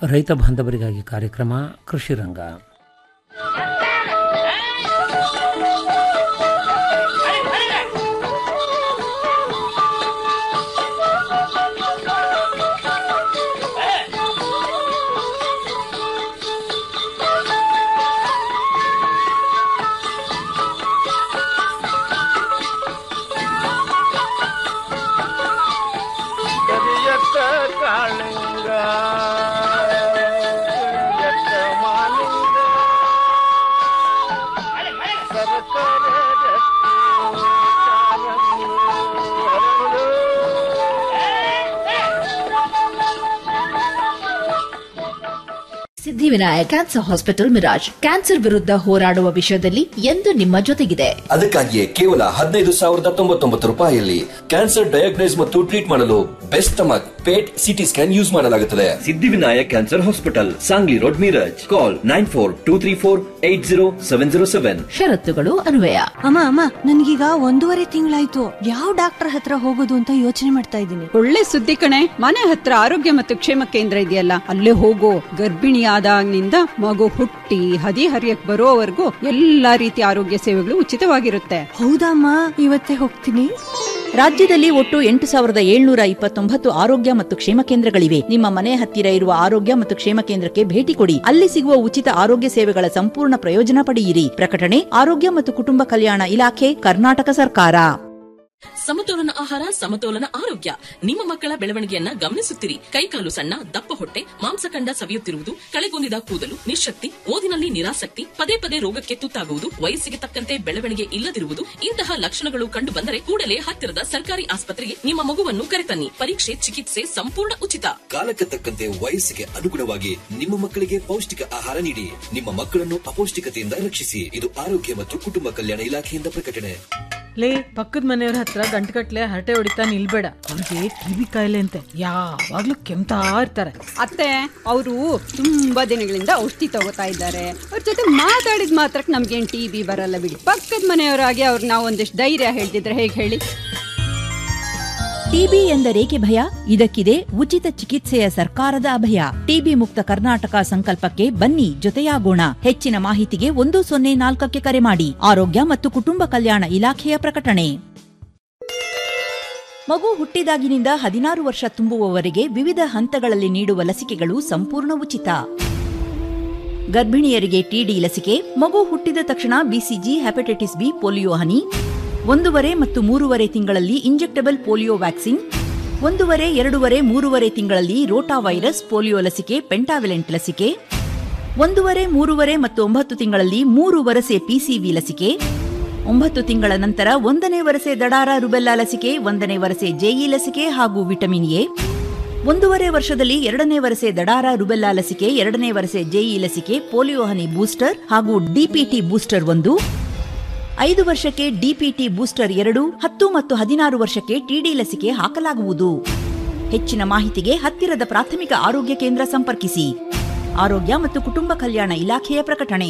ರೈತ ಬಾಂಧವರಿಗಾಗಿ ಕಾರ್ಯಕ್ರಮ ಕೃಷಿ ರಂಗ ಕರಿಯತ್ತ ಕಾಳಿಂಗ ಕರಿಯತ್ತ ಮಾಲಿಂಗ ಸರಕಾರ Siddhivinayak cancer hospital Miraj cancer ವಿರುದ್ಧ ಹೋರಾಡುವ ವಿಷಯದಲ್ಲಿ ಎಂದು ನಿಮ್ಮ ಜೊತೆಗಿದೆ ಅದಕ್ಕಾಗಿಯೇ ಕೇವಲ ಹದಿನೈದು ಸಾವಿರದ ತೊಂಬತ್ತೊಂಬತ್ತು ರೂಪಾಯಿಯಲ್ಲಿ ಕ್ಯಾನ್ಸರ್ ಡಯಾಗ್ನೈಸ್ ಮತ್ತು ಟ್ರೀಟ್ ಮಾಡಲು best stomach PET CT scan use ಮಾಡಲಾಗುತ್ತದೆ Siddhivinayak cancer hospital Sangli road Miraj call nine four two three four eight zero seven zero seven ಷರತ್ತುಗಳು ಅನ್ವಯ ಅಮ್ಮ ಅಮ್ಮ ನನ್ಗೀಗ ಒಂದೂವರೆ ತಿಂಗಳಾಯ್ತು ಯಾವ ಡಾಕ್ಟರ್ ಹತ್ರ ಹೋಗೋದು ಅಂತ ಯೋಚನೆ ಮಾಡ್ತಾ ಇದ್ದೀನಿ ಒಳ್ಳೆ ಸುದ್ದಿ ಕಣೆ ಮನೆ ಹತ್ರ ಆರೋಗ್ಯ ಮತ್ತು ಕ್ಷೇಮ ಕೇಂದ್ರ ಇದೆಯಲ್ಲ ಅಲ್ಲೇ ಹೋಗೋ ಗರ್ಭಿಣಿಯಾದಾಗಿನಿಂದ ಮಗು ಹುಟ್ಟಿ ಹದಿ ಹರಿಯಕ್ ಬರೋವರೆಗೂ ಎಲ್ಲಾ ರೀತಿಯ ಆರೋಗ್ಯ ಸೇವೆಗಳು ಉಚಿತವಾಗಿರುತ್ತೆ ಹೌದಮ್ಮ ಇವತ್ತೇ ಹೋಗ್ತೀನಿ ರಾಜ್ಯದಲ್ಲಿ ಒಟ್ಟು ಎಂಟು ಸಾವಿರದ ಏಳ್ನೂರ ಇಪ್ಪತ್ತೊಂಬತ್ತು ಆರೋಗ್ಯ ಮತ್ತು ಕ್ಷೇಮ ಕೇಂದ್ರಗಳಿವೆ ನಿಮ್ಮ ಮನೆ ಹತ್ತಿರ ಇರುವ ಆರೋಗ್ಯ ಮತ್ತು ಕ್ಷೇಮ ಕೇಂದ್ರಕ್ಕೆ ಭೇಟಿ ಕೊಡಿ ಅಲ್ಲಿ ಸಿಗುವ ಉಚಿತ ಆರೋಗ್ಯ ಸೇವೆಗಳ ಸಂಪೂರ್ಣ ಪ್ರಯೋಜನ ಪಡೆಯಿರಿ ಪ್ರಕಟಣೆ ಆರೋಗ್ಯ ಮತ್ತು ಕುಟುಂಬ ಕಲ್ಯಾಣ ಇಲಾಖೆ ಕರ್ನಾಟಕ ಸರ್ಕಾರ ಸಮತೋಲನ ಆಹಾರ ಸಮತೋಲನ ಆರೋಗ್ಯ ನಿಮ್ಮ ಮಕ್ಕಳ ಬೆಳವಣಿಗೆಯನ್ನ ಗಮನಿಸುತ್ತಿರಿ ಕೈಕಾಲು ಸಣ್ಣ ದಪ್ಪ ಹೊಟ್ಟೆ ಮಾಂಸಖಂಡ ಸವಿಯುತ್ತಿರುವುದು ಕಳೆಗೊಂದಿದ ಕೂದಲು ನಿಶಕ್ತಿ ಓದಿನಲ್ಲಿ ನಿರಾಸಕ್ತಿ ಪದೇ ಪದೇ ರೋಗಕ್ಕೆ ತುತ್ತಾಗುವುದು ವಯಸ್ಸಿಗೆ ತಕ್ಕಂತೆ ಬೆಳವಣಿಗೆ ಇಲ್ಲದಿರುವುದು ಇಂತಹ ಲಕ್ಷಣಗಳು ಕಂಡು ಬಂದರೆ ಕೂಡಲೇ ಹತ್ತಿರದ ಸರ್ಕಾರಿ ಆಸ್ಪತ್ರೆಗೆ ನಿಮ್ಮ ಮಗುವನ್ನು ಕರೆತನ್ನಿ ಪರೀಕ್ಷೆ ಚಿಕಿತ್ಸೆ ಸಂಪೂರ್ಣ ಉಚಿತ ಕಾಲಕ್ಕೆ ತಕ್ಕಂತೆ ವಯಸ್ಸಿಗೆ ಅನುಗುಣವಾಗಿ ನಿಮ್ಮ ಮಕ್ಕಳಿಗೆ ಪೌಷ್ಟಿಕ ಆಹಾರ ನೀಡಿ ನಿಮ್ಮ ಮಕ್ಕಳನ್ನು ಅಪೌಷ್ಟಿಕತೆಯಿಂದ ರಕ್ಷಿಸಿ ಇದು ಆರೋಗ್ಯ ಮತ್ತು ಕುಟುಂಬ ಕಲ್ಯಾಣ ಇಲಾಖೆಯಿಂದ ಪ್ರಕಟಣೆ ಲೇ ಪಕ್ಕದ ಮನೆಯವ್ರ ಹತ್ರ ಗಂಟುಗಟ್ಲೆ ಹರಟೆ ಹೊಡಿತಾ ನಿಲ್ಬೇಡ ಅವ್ರಿಗೆ ಟಿವಿ ಕಾಯಿಲೆ ಅಂತೆ ಯಾವಾಗ್ಲೂ ಕೆಮ್ತಾ ಇರ್ತಾರೆ ಅತ್ತೆ ಅವರು ತುಂಬಾ ದಿನಗಳಿಂದ ಔಷಧಿ ತಗೋತಾ ಇದ್ದಾರೆ ಅವ್ರ ಜೊತೆ ಮಾತಾಡಿದ ಮಾತ್ರಕ್ಕೆ ನಮ್ಗೇನ್ ಟಿ ಬಿ ಬರಲ್ಲ ಬಿಡಿ ಪಕ್ಕದ ಮನೆಯವರಾಗಿ ಅವ್ರಿಗೆ ನಾವು ಒಂದಿಷ್ಟು ಧೈರ್ಯ ಹೇಳ್ತಿದ್ರೆ ಹೇಗೆ ಹೇಳಿ ಟಿಬಿ ಎಂದರೇಕೆ ಭಯ ಇದಕ್ಕಿದೆ ಉಚಿತ ಚಿಕಿತ್ಸೆಯ ಸರ್ಕಾರದ ಅಭಯ ಟಿಬಿ ಮುಕ್ತ ಕರ್ನಾಟಕ ಸಂಕಲ್ಪಕ್ಕೆ ಬನ್ನಿ ಜೊತೆಯಾಗೋಣ ಹೆಚ್ಚಿನ ಮಾಹಿತಿಗೆ ಒಂದು ಸೊನ್ನೆ ನಾಲ್ಕಕ್ಕೆ ಕರೆ ಮಾಡಿ ಆರೋಗ್ಯ ಮತ್ತು ಕುಟುಂಬ ಕಲ್ಯಾಣ ಇಲಾಖೆಯ ಪ್ರಕಟಣೆ ಮಗು ಹುಟ್ಟಿದಾಗಿನಿಂದ ಹದಿನಾರು ವರ್ಷ ತುಂಬುವವರೆಗೆ ವಿವಿಧ ಹಂತಗಳಲ್ಲಿ ನೀಡುವ ಲಸಿಕೆಗಳು ಸಂಪೂರ್ಣ ಉಚಿತ ಗರ್ಭಿಣಿಯರಿಗೆ ಟಿಡಿ ಲಸಿಕೆ ಮಗು ಹುಟ್ಟಿದ ತಕ್ಷಣ ಬಿಸಿಜಿ ಹೆಪಟೈಟಿಸ್ ಬಿ ಪೋಲಿಯೋ ಹನಿ ಒಂದೂವರೆ ಮತ್ತು ಮೂರುವರೆ ತಿಂಗಳಲ್ಲಿ ಇಂಜೆಕ್ಟಬಲ್ ಪೋಲಿಯೋ ವ್ಯಾಕ್ಸಿನ್ ಒಂದೂವರೆ ಎರಡೂವರೆ ಮೂರುವರೆ ತಿಂಗಳಲ್ಲಿ ರೋಟಾ ವೈರಸ್ ಪೋಲಿಯೋ ಲಸಿಕೆ ಪೆಂಟಾವಿಲೆಂಟ್ ಲಸಿಕೆ ಒಂದೂವರೆ ಮೂರುವರೆ ಮತ್ತು ಒಂಬತ್ತು ತಿಂಗಳಲ್ಲಿ ಮೂರು ವರಸೆ ಪಿಸಿವಿ ಲಸಿಕೆ ಒಂಬತ್ತು ತಿಂಗಳ ನಂತರ ಒಂದನೇ ವರಸೆ ದಡಾರ ರುಬೆಲ್ಲಾ ಲಸಿಕೆ ಒಂದನೇ ವರಸೆ ಜೆಇ ಲಸಿಕೆ ಹಾಗೂ ವಿಟಮಿನ್ ಎ ಒಂದೂವರೆ ವರ್ಷದಲ್ಲಿ ಎರಡನೇ ವರಸೆ ದಡಾರ ರುಬೆಲ್ಲಾ ಲಸಿಕೆ ಎರಡನೇ ವರಸೆ ಜೆಇ ಲಸಿಕೆ ಪೋಲಿಯೋ ಹನಿ ಬೂಸ್ಟರ್ ಹಾಗೂ ಡಿಪಿಟಿ ಬೂಸ್ಟರ್ ಒಂದು ಐದು ವರ್ಷಕ್ಕೆ ಡಿಪಿಟಿ ಬೂಸ್ಟರ್ ಎರಡು ಹತ್ತು ಮತ್ತು ಹದಿನಾರು ವರ್ಷಕ್ಕೆ ಟಿಡಿ ಲಸಿಕೆ ಹಾಕಲಾಗುವುದು ಹೆಚ್ಚಿನ ಮಾಹಿತಿಗೆ ಹತ್ತಿರದ ಪ್ರಾಥಮಿಕ ಆರೋಗ್ಯ ಕೇಂದ್ರ ಸಂಪರ್ಕಿಸಿ ಆರೋಗ್ಯ ಮತ್ತು ಕುಟುಂಬ ಕಲ್ಯಾಣ ಇಲಾಖೆಯ ಪ್ರಕಟಣೆ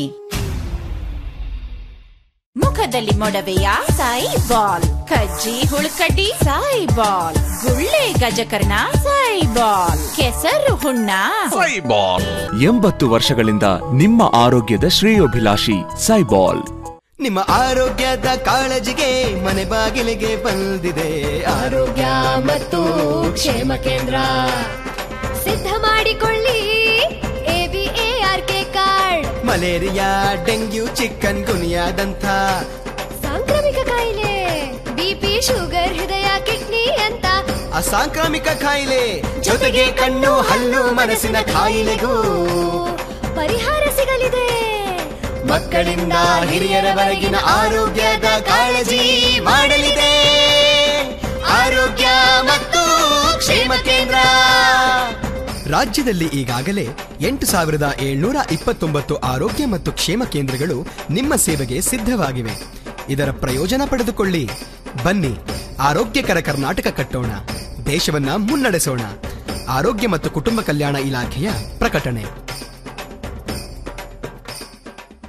ಮುಖದಲ್ಲಿ ಮೊಡವೆಯ ಸಾಯಿ ಬಾಲ್ ಕಜ್ಜಿ ಹುಳುಕಡ್ಡಿ ಸಾಯಿ ಬಾಲ್ ಗುಳ್ಳೆ ಗಜಕರ್ಣ ಸಾಯಿ ಬಾಲ್ ಕೆಸರು ಹುಣ್ಣ ಎಂಬತ್ತು ವರ್ಷಗಳಿಂದ ನಿಮ್ಮ ಆರೋಗ್ಯದ ಶ್ರೇಯೋಭಿಲಾಷಿ ಸೈಬಾಲ್ ನಿಮ್ಮ ಆರೋಗ್ಯದ ಕಾಳಜಿಗೆ ಮನೆ ಬಾಗಿಲಿಗೆ ಬಂದಿದೆ ಆರೋಗ್ಯ ಮತ್ತು ಕ್ಷೇಮ ಕೇಂದ್ರ ಸಿದ್ಧ ಮಾಡಿಕೊಳ್ಳಿ ಎಬಿಎಆರ್ಕೆ ಕಾರ್ಡ್ ಮಲೇರಿಯಾ ಡೆಂಗ್ಯೂ ಚಿಕನ್ ಗುನಿಯಾದಂಥ ಸಾಂಕ್ರಾಮಿಕ ಕಾಯಿಲೆ ಬಿಪಿ ಶುಗರ್ ಹೃದಯ ಕಿಡ್ನಿ ಅಂತ ಅಸಾಂಕ್ರಾಮಿಕ ಕಾಯಿಲೆ ಜೊತೆಗೆ ಕಣ್ಣು ಹಲ್ಲು ಮನಸ್ಸಿನ ಕಾಯಿಲೆಗೂ ಪರಿಹಾರ ಸಿಗಲಿದೆ ಮಕ್ಕಳಿಂದ ಹಿರಿಯರವರೆಗಿನ ಆರೋಗ್ಯದ ಕಾಳಜಿ ಮಾಡಲಿದೆ ಆರೋಗ್ಯ ಮತ್ತು ಕ್ಷೇಮ ಕೇಂದ್ರ ರಾಜ್ಯದಲ್ಲಿ ಈಗಾಗಲೇ ಎಂಟು ಸಾವಿರದ ಏಳ್ನೂರ ಇಪ್ಪತ್ತೊಂಬತ್ತು ಆರೋಗ್ಯ ಮತ್ತು ಕ್ಷೇಮ ಕೇಂದ್ರಗಳು ನಿಮ್ಮ ಸೇವೆಗೆ ಸಿದ್ಧವಾಗಿವೆ ಇದರ ಪ್ರಯೋಜನ ಪಡೆದುಕೊಳ್ಳಿ ಬನ್ನಿ ಆರೋಗ್ಯಕರ ಕರ್ನಾಟಕ ಕಟ್ಟೋಣ ದೇಶವನ್ನ ಮುನ್ನಡೆಸೋಣ ಆರೋಗ್ಯ ಮತ್ತು ಕುಟುಂಬ ಕಲ್ಯಾಣ ಇಲಾಖೆಯ ಪ್ರಕಟಣೆ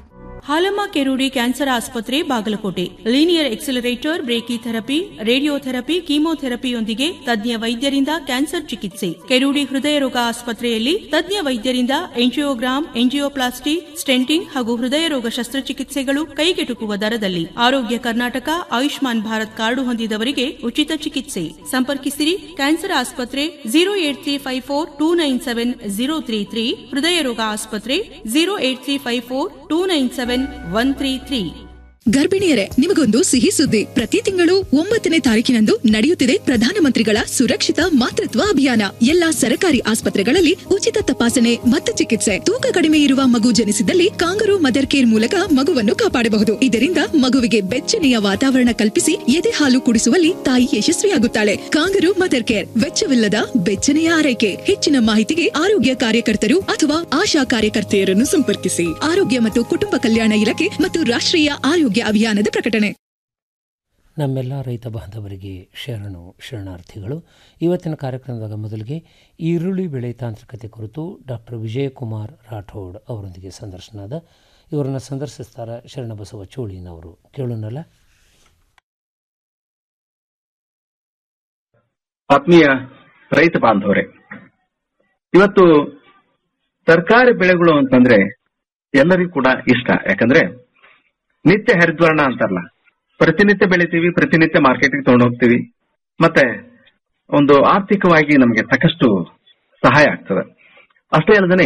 ಹಾಲಮ್ಮ ಕೆರೂಡಿ ಕ್ಯಾನ್ಸರ್ ಆಸ್ಪತ್ರೆ Bagalkot linear accelerator brachytherapy radiotherapy ಕೀಮೋಥೆರಪಿಯೊಂದಿಗೆ ತಜ್ಞ ವೈದ್ಯರಿಂದ ಕ್ಯಾನ್ಸರ್ ಚಿಕಿತ್ಸೆ ಕೆರೂಡಿ ಹೃದಯ ರೋಗ ಆಸ್ಪತ್ರೆಯಲ್ಲಿ ತಜ್ಞ ವೈದ್ಯರಿಂದ ಎಂಜಿಯೋಗ್ರಾಮ್ ಎಂಜಿಯೋಪ್ಲಾಸ್ಟಿ ಸ್ಟೆಂಟಿಂಗ್ ಹಾಗೂ ಹೃದಯ ರೋಗ ಶಸ್ತ್ರಚಿಕಿತ್ಸೆಗಳು ಕೈಗೆಟುಕುವ ದರದಲ್ಲಿ ಆರೋಗ್ಯ ಕರ್ನಾಟಕ ಆಯುಷ್ಮಾನ್ ಭಾರತ್ ಕಾರ್ಡು ಹೊಂದಿದವರಿಗೆ ಉಚಿತ ಚಿಕಿತ್ಸೆ ಸಂಪರ್ಕಿಸಿರಿ ಕ್ಯಾನ್ಸರ್ ಆಸ್ಪತ್ರೆ zero eight three five four two nine seven zero three three ಹೃದಯ ರೋಗ ಆಸ್ಪತ್ರೆ zero eight three five four two nine seven one three three ಗರ್ಭಿಣಿಯರೇ ನಿಮಗೊಂದು ಸಿಹಿ ಸುದ್ದಿ ಪ್ರತಿ ತಿಂಗಳು ಒಂಬತ್ತನೇ ತಾರೀಕಿನಂದು ನಡೆಯುತ್ತಿದೆ ಪ್ರಧಾನಮಂತ್ರಿಗಳ ಸುರಕ್ಷಿತ ಮಾತೃತ್ವ ಅಭಿಯಾನ ಎಲ್ಲಾ ಸರ್ಕಾರಿ ಆಸ್ಪತ್ರೆಗಳಲ್ಲಿ ಉಚಿತ ತಪಾಸಣೆ ಮತ್ತು ಚಿಕಿತ್ಸೆ ತೂಕ ಕಡಿಮೆ ಇರುವ ಮಗು ಜನಿಸಿದಲ್ಲಿ ಕಾಂಗರು ಮದರ್ ಕೇರ್ ಮೂಲಕ ಮಗುವನ್ನು ಕಾಪಾಡಬಹುದು ಇದರಿಂದ ಮಗುವಿಗೆ ಬೆಚ್ಚನೆಯ ವಾತಾವರಣ ಕಲ್ಪಿಸಿ ಎದೆ ಹಾಲು ಕುಡಿಸುವಲ್ಲಿ ತಾಯಿ ಯಶಸ್ವಿಯಾಗುತ್ತಾಳೆ ಕಾಂಗರು ಮದರ್ ಕೇರ್ ವೆಚ್ಚವಿಲ್ಲದ ಬೆಚ್ಚನೆಯ ಆರೈಕೆ ಹೆಚ್ಚಿನ ಮಾಹಿತಿಗೆ ಆರೋಗ್ಯ ಕಾರ್ಯಕರ್ತರು ಅಥವಾ ಆಶಾ ಕಾರ್ಯಕರ್ತೆಯರನ್ನು ಸಂಪರ್ಕಿಸಿ ಆರೋಗ್ಯ ಮತ್ತು ಕುಟುಂಬ ಕಲ್ಯಾಣ ಇಲಾಖೆ ಮತ್ತು ರಾಷ್ಟ್ರೀಯ ಆರೋಗ್ಯ ಅಭಿಯಾನದ ಪ್ರಕಟಣೆ ನಮ್ಮೆಲ್ಲ ರೈತ ಬಾಂಧವರಿಗೆ ಶರಣು ಶರಣಾರ್ಥಿಗಳು ಇವತ್ತಿನ ಕಾರ್ಯಕ್ರಮದಾಗ ಮೊದಲಿಗೆ ಈರುಳ್ಳಿ ಬೆಳೆ ತಾಂತ್ರಿಕತೆ ಕುರಿತು ಡಾಕ್ಟರ್ ವಿಜಯಕುಮಾರ್ ರಾಠೋಡ್ ಅವರೊಂದಿಗೆ ಸಂದರ್ಶನದ ಇವರನ್ನು ಸಂದರ್ಶಿಸ್ತಾರ ಶರಣಬಸವ ಚೋಳಿನವರು ಕೇಳೋಣಲ್ಲ ಆತ್ಮೀಯ ರೈತ ಬಾಂಧವರೇ ಇವತ್ತು ತರಕಾರಿ ಬೆಳೆಗಳು ಅಂತಂದ್ರೆ ಎಲ್ಲರಿಗೂ ಕೂಡ ಇಷ್ಟ ಯಾಕಂದ್ರೆ ನಿತ್ಯ ಹರಿದ್ವರ್ಣ ಅಂತಾರಲ್ಲ ಪ್ರತಿನಿತ್ಯ ಬೆಳಿತೀವಿ ಪ್ರತಿನಿತ್ಯ ಮಾರ್ಕೆಟ್ಗೆ ತಗೊಂಡು ಹೋಗ್ತೀವಿ ಮತ್ತೆ ಒಂದು ಆರ್ಥಿಕವಾಗಿ ನಮಗೆ ಸಾಕಷ್ಟು ಸಹಾಯ ಆಗ್ತದೆ ಅಷ್ಟೇ ಅಲ್ಲದೆ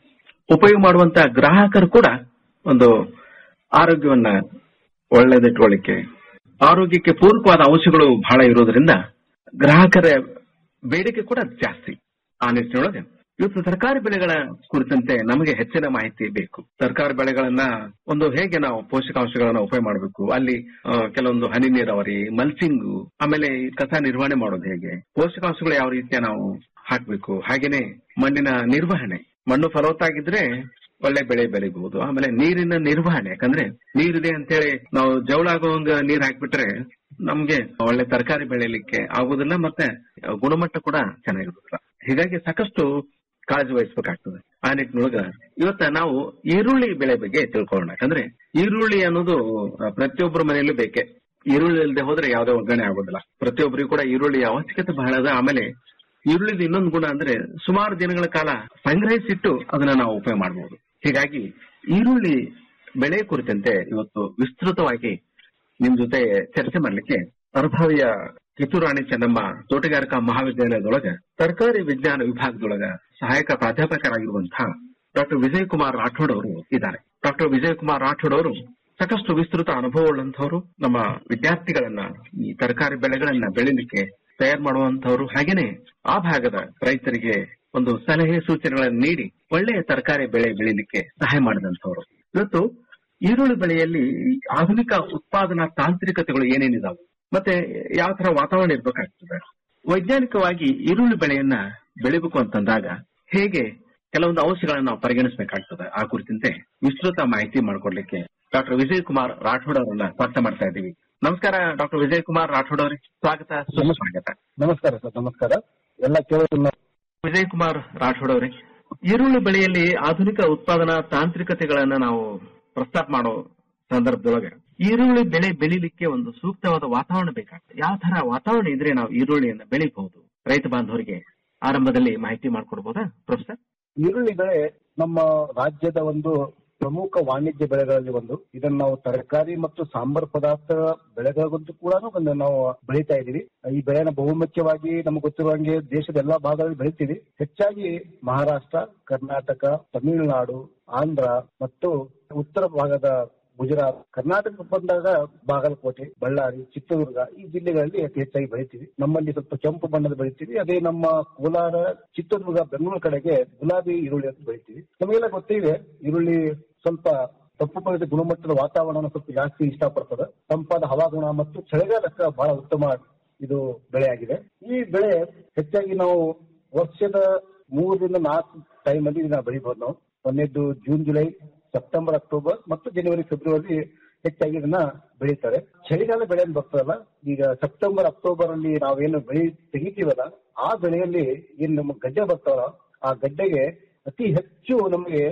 ಉಪಯೋಗ ಮಾಡುವಂತ ಗ್ರಾಹಕರು ಕೂಡ ಒಂದು ಆರೋಗ್ಯವನ್ನ ಒಳ್ಳೆದಿಟ್ಕೊಳ್ಳಿಕ್ಕೆ ಆರೋಗ್ಯಕ್ಕೆ ಪೂರಕವಾದ ಅಂಶಗಳು ಬಹಳ ಇರೋದ್ರಿಂದ ಗ್ರಾಹಕರ ಬೇಡಿಕೆ ಕೂಡ ಜಾಸ್ತಿ ಆ ನಿಟ್ಟಿನೊಳಗೆ ಇವತ್ತು ತರಕಾರಿ ಬೆಳೆಗಳ ಕುರಿತಂತೆ ನಮಗೆ ಹೆಚ್ಚಿನ ಮಾಹಿತಿ ಬೇಕು ತರಕಾರಿ ಬೆಳೆಗಳನ್ನ ಒಂದು ಹೇಗೆ ನಾವು ಪೋಷಕಾಂಶಗಳನ್ನ ಉಪಯೋಗ ಮಾಡಬೇಕು ಅಲ್ಲಿ ಆ, ಕೆಲವೊಂದು ಹನಿ ನೀರಾವರಿ ಮಲ್ಚಿಂಗು ಆಮೇಲೆ ಈ ಕಸ ನಿರ್ವಹಣೆ ಮಾಡೋದು ಹೇಗೆ ಪೋಷಕಾಂಶಗಳು ಯಾವ ರೀತಿಯ ನಾವು ಹಾಕ್ಬೇಕು ಹಾಗೇನೆ ಮಣ್ಣಿನ ನಿರ್ವಹಣೆ ಮಣ್ಣು ಫಲವತ್ತಾಗಿದ್ರೆ ಒಳ್ಳೆ ಬೆಳೆ ಬೆಳಿಬಹುದು ಆಮೇಲೆ ನೀರಿನ ನಿರ್ವಹಣೆ ಯಾಕಂದ್ರೆ ನೀರಿದೆ ಅಂತೇಳಿ ನಾವು ಜವಳ ಆಗುವಂಗ ನೀರ್ ಹಾಕ್ಬಿಟ್ರೆ ನಮ್ಗೆ ಒಳ್ಳೆ ತರಕಾರಿ ಬೆಳಿಲಿಕ್ಕೆ ಆಗುದಿಲ್ಲ ಮತ್ತೆ ಗುಣಮಟ್ಟ ಕೂಡ ಚೆನ್ನಾಗಿರುದಿಲ್ಲ ಹೀಗಾಗಿ ಸಾಕಷ್ಟು ಕಾಳಜಿ ವಹಿಸಬೇಕಾಗ್ತದೆ ಆ ನಿಟ್ಟಿನೊಳಗ ಇವತ್ತ ನಾವು ಈರುಳ್ಳಿ ಬೆಳೆ ಬಗ್ಗೆ ತಿಳ್ಕೊಳ್ಳೋಣ ಯಾಕಂದ್ರೆ ಈರುಳ್ಳಿ ಅನ್ನೋದು ಆ, ಪ್ರತಿಯೊಬ್ಬರ ಮನೆಯಲ್ಲೂ ಬೇಕೆ ಈರುಳ್ಳಿ ಇಲ್ಲದೆ ಹೋದ್ರೆ ಯಾವುದೇ ಒಗ್ಗರಣೆ ಆಗೋದಿಲ್ಲ ಪ್ರತಿಯೊಬ್ಬರಿಗೂ ಕೂಡ ಈರುಳ್ಳಿ ಅವಶ್ಯಕತೆ ಬಹಳ ಅದ ಆಮೇಲೆ ಈರುಳ್ಳಿದ ಇನ್ನೊಂದು ಗುಣ ಅಂದ್ರೆ ಸುಮಾರು ದಿನಗಳ ಕಾಲ ಸಂಗ್ರಹಿಸಿಟ್ಟು ಅದನ್ನ ನಾವು ಉಪಯೋಗ ಮಾಡಬಹುದು ಹೀಗಾಗಿ ಈರುಳ್ಳಿ ಬೆಳೆ ಕುರಿತಂತೆ ಇವತ್ತು ವಿಸ್ತೃತವಾಗಿ ನಿಮ್ ಜೊತೆ ಚರ್ಚೆ ಮಾಡ್ಲಿಕ್ಕೆ ಅರ್ಭಾವಿಯ ಕಿತ್ತೂರಾಣಿ ಚೆನ್ನಮ್ಮ ತೋಟಗಾರಿಕಾ ಮಹಾವಿದ್ಯಾಲಯದೊಳಗ ತರಕಾರಿ ವಿಜ್ಞಾನ ವಿಭಾಗದೊಳಗ ಸಹಾಯಕ ಪ್ರಾಧ್ಯಾಪಕರಾಗಿರುವಂತಹ ಡಾಕ್ಟರ್ ವಿಜಯ್ ಕುಮಾರ್ ರಾಠೋಡ್ ಅವರು ಇದ್ದಾರೆ ಡಾಕ್ಟರ್ ವಿಜಯ್ ಕುಮಾರ್ ರಾಠೋಡ್ ಅವರು ಸಾಕಷ್ಟು ವಿಸ್ತೃತ ಅನುಭವವುಳ್ಳಂತವರು ನಮ್ಮ ವಿದ್ಯಾರ್ಥಿಗಳನ್ನ ಈ ತರಕಾರಿ ಬೆಳೆಗಳನ್ನ ಬೆಳಿಲಿಕ್ಕೆ ತಯಾರು ಮಾಡುವಂತವರು ಹಾಗೇನೆ ಆ ಭಾಗದ ರೈತರಿಗೆ ಒಂದು ಸಲಹೆ ಸೂಚನೆಗಳನ್ನು ನೀಡಿ ಒಳ್ಳೆಯ ತರಕಾರಿ ಬೆಳೆ ಬೆಳಿಲಿಕ್ಕೆ ಸಹಾಯ ಮಾಡಿದಂತವರು ಇವತ್ತು ಈರುಳ್ಳಿ ಬೆಳೆಯಲ್ಲಿ ಆಧುನಿಕ ಉತ್ಪಾದನಾ ತಾಂತ್ರಿಕತೆಗಳು ಏನೇನಿದಾವೆ ಮತ್ತೆ ಯಾವ ತರ ವಾತಾವರಣ ಇರ್ಬೇಕಾಗ್ತದೆ ವೈಜ್ಞಾನಿಕವಾಗಿ ಈರುಳ್ಳಿ ಬೆಳೆಯನ್ನ ಬೆಳಿಬೇಕು ಅಂತಂದಾಗ ಹೇಗೆ ಕೆಲವೊಂದು ಅಂಶಗಳನ್ನ ನಾವು ಪರಿಗಣಿಸಬೇಕಾಗ್ತದೆ ಆ ಕುರಿತಂತೆ ವಿಸ್ತೃತ ಮಾಹಿತಿ ಮಾಡಿಕೊಡ್ಲಿಕ್ಕೆ ಡಾಕ್ಟರ್ ವಿಜಯ್ ಕುಮಾರ್ ರಾಠೋಡ್ ಅವರನ್ನ ಸ್ವಾಗತ ಮಾಡ್ತಾ ಇದ್ದೀವಿ ನಮಸ್ಕಾರ ಡಾಕ್ಟರ್ ವಿಜಯ್ ಕುಮಾರ್ ರಾಠೋಡ್ ಅವರಿಗೆ ಸ್ವಾಗತ ಸುಸ್ವಾಗತ ನಮಸ್ಕಾರ ಸರ್ ನಮಸ್ಕಾರ ಎಲ್ಲ ಕೇಳೋದನ್ನ ವಿಜಯ್ ಕುಮಾರ್ ರಾಠೋಡ್ ಅವರೇ ಈರುಳ್ಳಿ ಬೆಳೆಯಲ್ಲಿ ಆಧುನಿಕ ಉತ್ಪಾದನಾ ತಾಂತ್ರಿಕತೆಗಳನ್ನ ನಾವು ಪ್ರಸ್ತಾಪ ಮಾಡೋ ಸಂದರ್ಭದೊಳಗೆ ಈರುಳ್ಳಿ ಬೆಳೆ ಬೆಳಿಲಿಕ್ಕೆ ಒಂದು ಸೂಕ್ತವಾದ ವಾತಾವರಣ ಬೇಕಾಗ್ತದೆ ಯಾವ ತರ ವಾತಾವರಣ ಇದ್ರೆ ನಾವು ಈರುಳ್ಳಿಯನ್ನ ಬೆಳಿಬಹುದು ರೈತ ಬಾಂಧವರಿಗೆ ಆರಂಭದಲ್ಲಿ ಮಾಹಿತಿ ಮಾಡ್ಕೊಡ್ಬೋದಾ ಪ್ರೊಫೆಸರ್ ಈರುಳ್ಳಿ ಬೆಳೆ ನಮ್ಮ ರಾಜ್ಯದ ಒಂದು ಪ್ರಮುಖ ವಾಣಿಜ್ಯ ಬೆಳೆಗಳಲ್ಲಿ ಒಂದು ಇದನ್ನು ನಾವು ತರಕಾರಿ ಮತ್ತು ಸಾಂಬಾರ್ ಪದಾರ್ಥ ಬೆಳೆಗಳಿಗಂತೂ ಕೂಡ ಒಂದು ನಾವು ಬೆಳೀತಾ ಇದೀವಿ ಈ ಬೆಳೆನ ಬಹುಮುಖ್ಯವಾಗಿ ನಮ್ಗೆ ಗೊತ್ತಿರುವಂಗೆ ದೇಶದ ಎಲ್ಲಾ ಭಾಗದಲ್ಲಿ ಬೆಳಿತೀವಿ ಹೆಚ್ಚಾಗಿ ಮಹಾರಾಷ್ಟ್ರ ಕರ್ನಾಟಕ ತಮಿಳುನಾಡು ಆಂಧ್ರ ಮತ್ತು ಉತ್ತರ ಭಾಗದ ಗುಜರಾತ್ ಕರ್ನಾಟಕ ಬಂದಾಗ ಬಾಗಲಕೋಟೆ ಬಳ್ಳಾರಿ ಚಿತ್ರದುರ್ಗ ಈ ಜಿಲ್ಲೆಗಳಲ್ಲಿ ಅತಿ ಹೆಚ್ಚಾಗಿ ಬೆಳಿತೀವಿ ನಮ್ಮಲ್ಲಿ ಸ್ವಲ್ಪ ಕೆಂಪು ಬಣ್ಣದ ಬೆಳಿತೀವಿ ಅದೇ ನಮ್ಮ ಕೋಲಾರ ಚಿತ್ರದುರ್ಗ ಬೆಂಗಳೂರು ಕಡೆಗೆ ಗುಲಾಬಿ ಈರುಳ್ಳಿ ಅಂತ ಬೆಳಿತೀವಿ ನಮಗೆಲ್ಲ ಗೊತ್ತಿದೆ ಈರುಳ್ಳಿ ಸ್ವಲ್ಪ ತಪ್ಪು ಪಡೆದ ಗುಣಮಟ್ಟದ ವಾತಾವರಣ ಸ್ವಲ್ಪ ಜಾಸ್ತಿ ಇಷ್ಟಪಡ್ತದೆ ತಂಪಾದ ಹವಾಗುಣ ಮತ್ತು ಚಳಿಗಾಲಕ್ಕೆ ಬಹಳ ಉತ್ತಮ ಇದು ಬೆಳೆಯಾಗಿದೆ ಈ ಬೆಳೆ ಹೆಚ್ಚಾಗಿ ನಾವು ವರ್ಷದ ಮೂರರಿಂದ ನಾಲ್ಕು ಟೈಮ್ ಅಲ್ಲಿ ನಾವು ಬೆಳಿಬಹುದು ನಾವು ಒಂದನೇದ್ದು ಜೂನ್ ಜುಲೈ ಸೆಪ್ಟೆಂಬರ್ ಅಕ್ಟೋಬರ್ ಮತ್ತು ಜನವರಿ ಫೆಬ್ರವರಿ ಹೆಚ್ಚಾಗಿ ಇದನ್ನ ಬೆಳೀತಾರೆ ಚಳಿಗಾಲ ಬೆಳೆ ಅಂತ ಬರ್ತದಲ್ಲ ಈಗ ಸೆಪ್ಟೆಂಬರ್ ಅಕ್ಟೋಬರ್ ಅಲ್ಲಿ ನಾವೇನು ಬೆಳೆ ತೆಗಿತೀವಲ್ಲ ಆ ಬೆಳೆಯಲ್ಲಿ ಏನ್ ನಮ್ಮ ಗಡ್ಡೆ ಬರ್ತಾವಲ್ಲ ಆ ಗಡ್ಡೆಗೆ ಅತಿ ಹೆಚ್ಚು ನಮಗೆ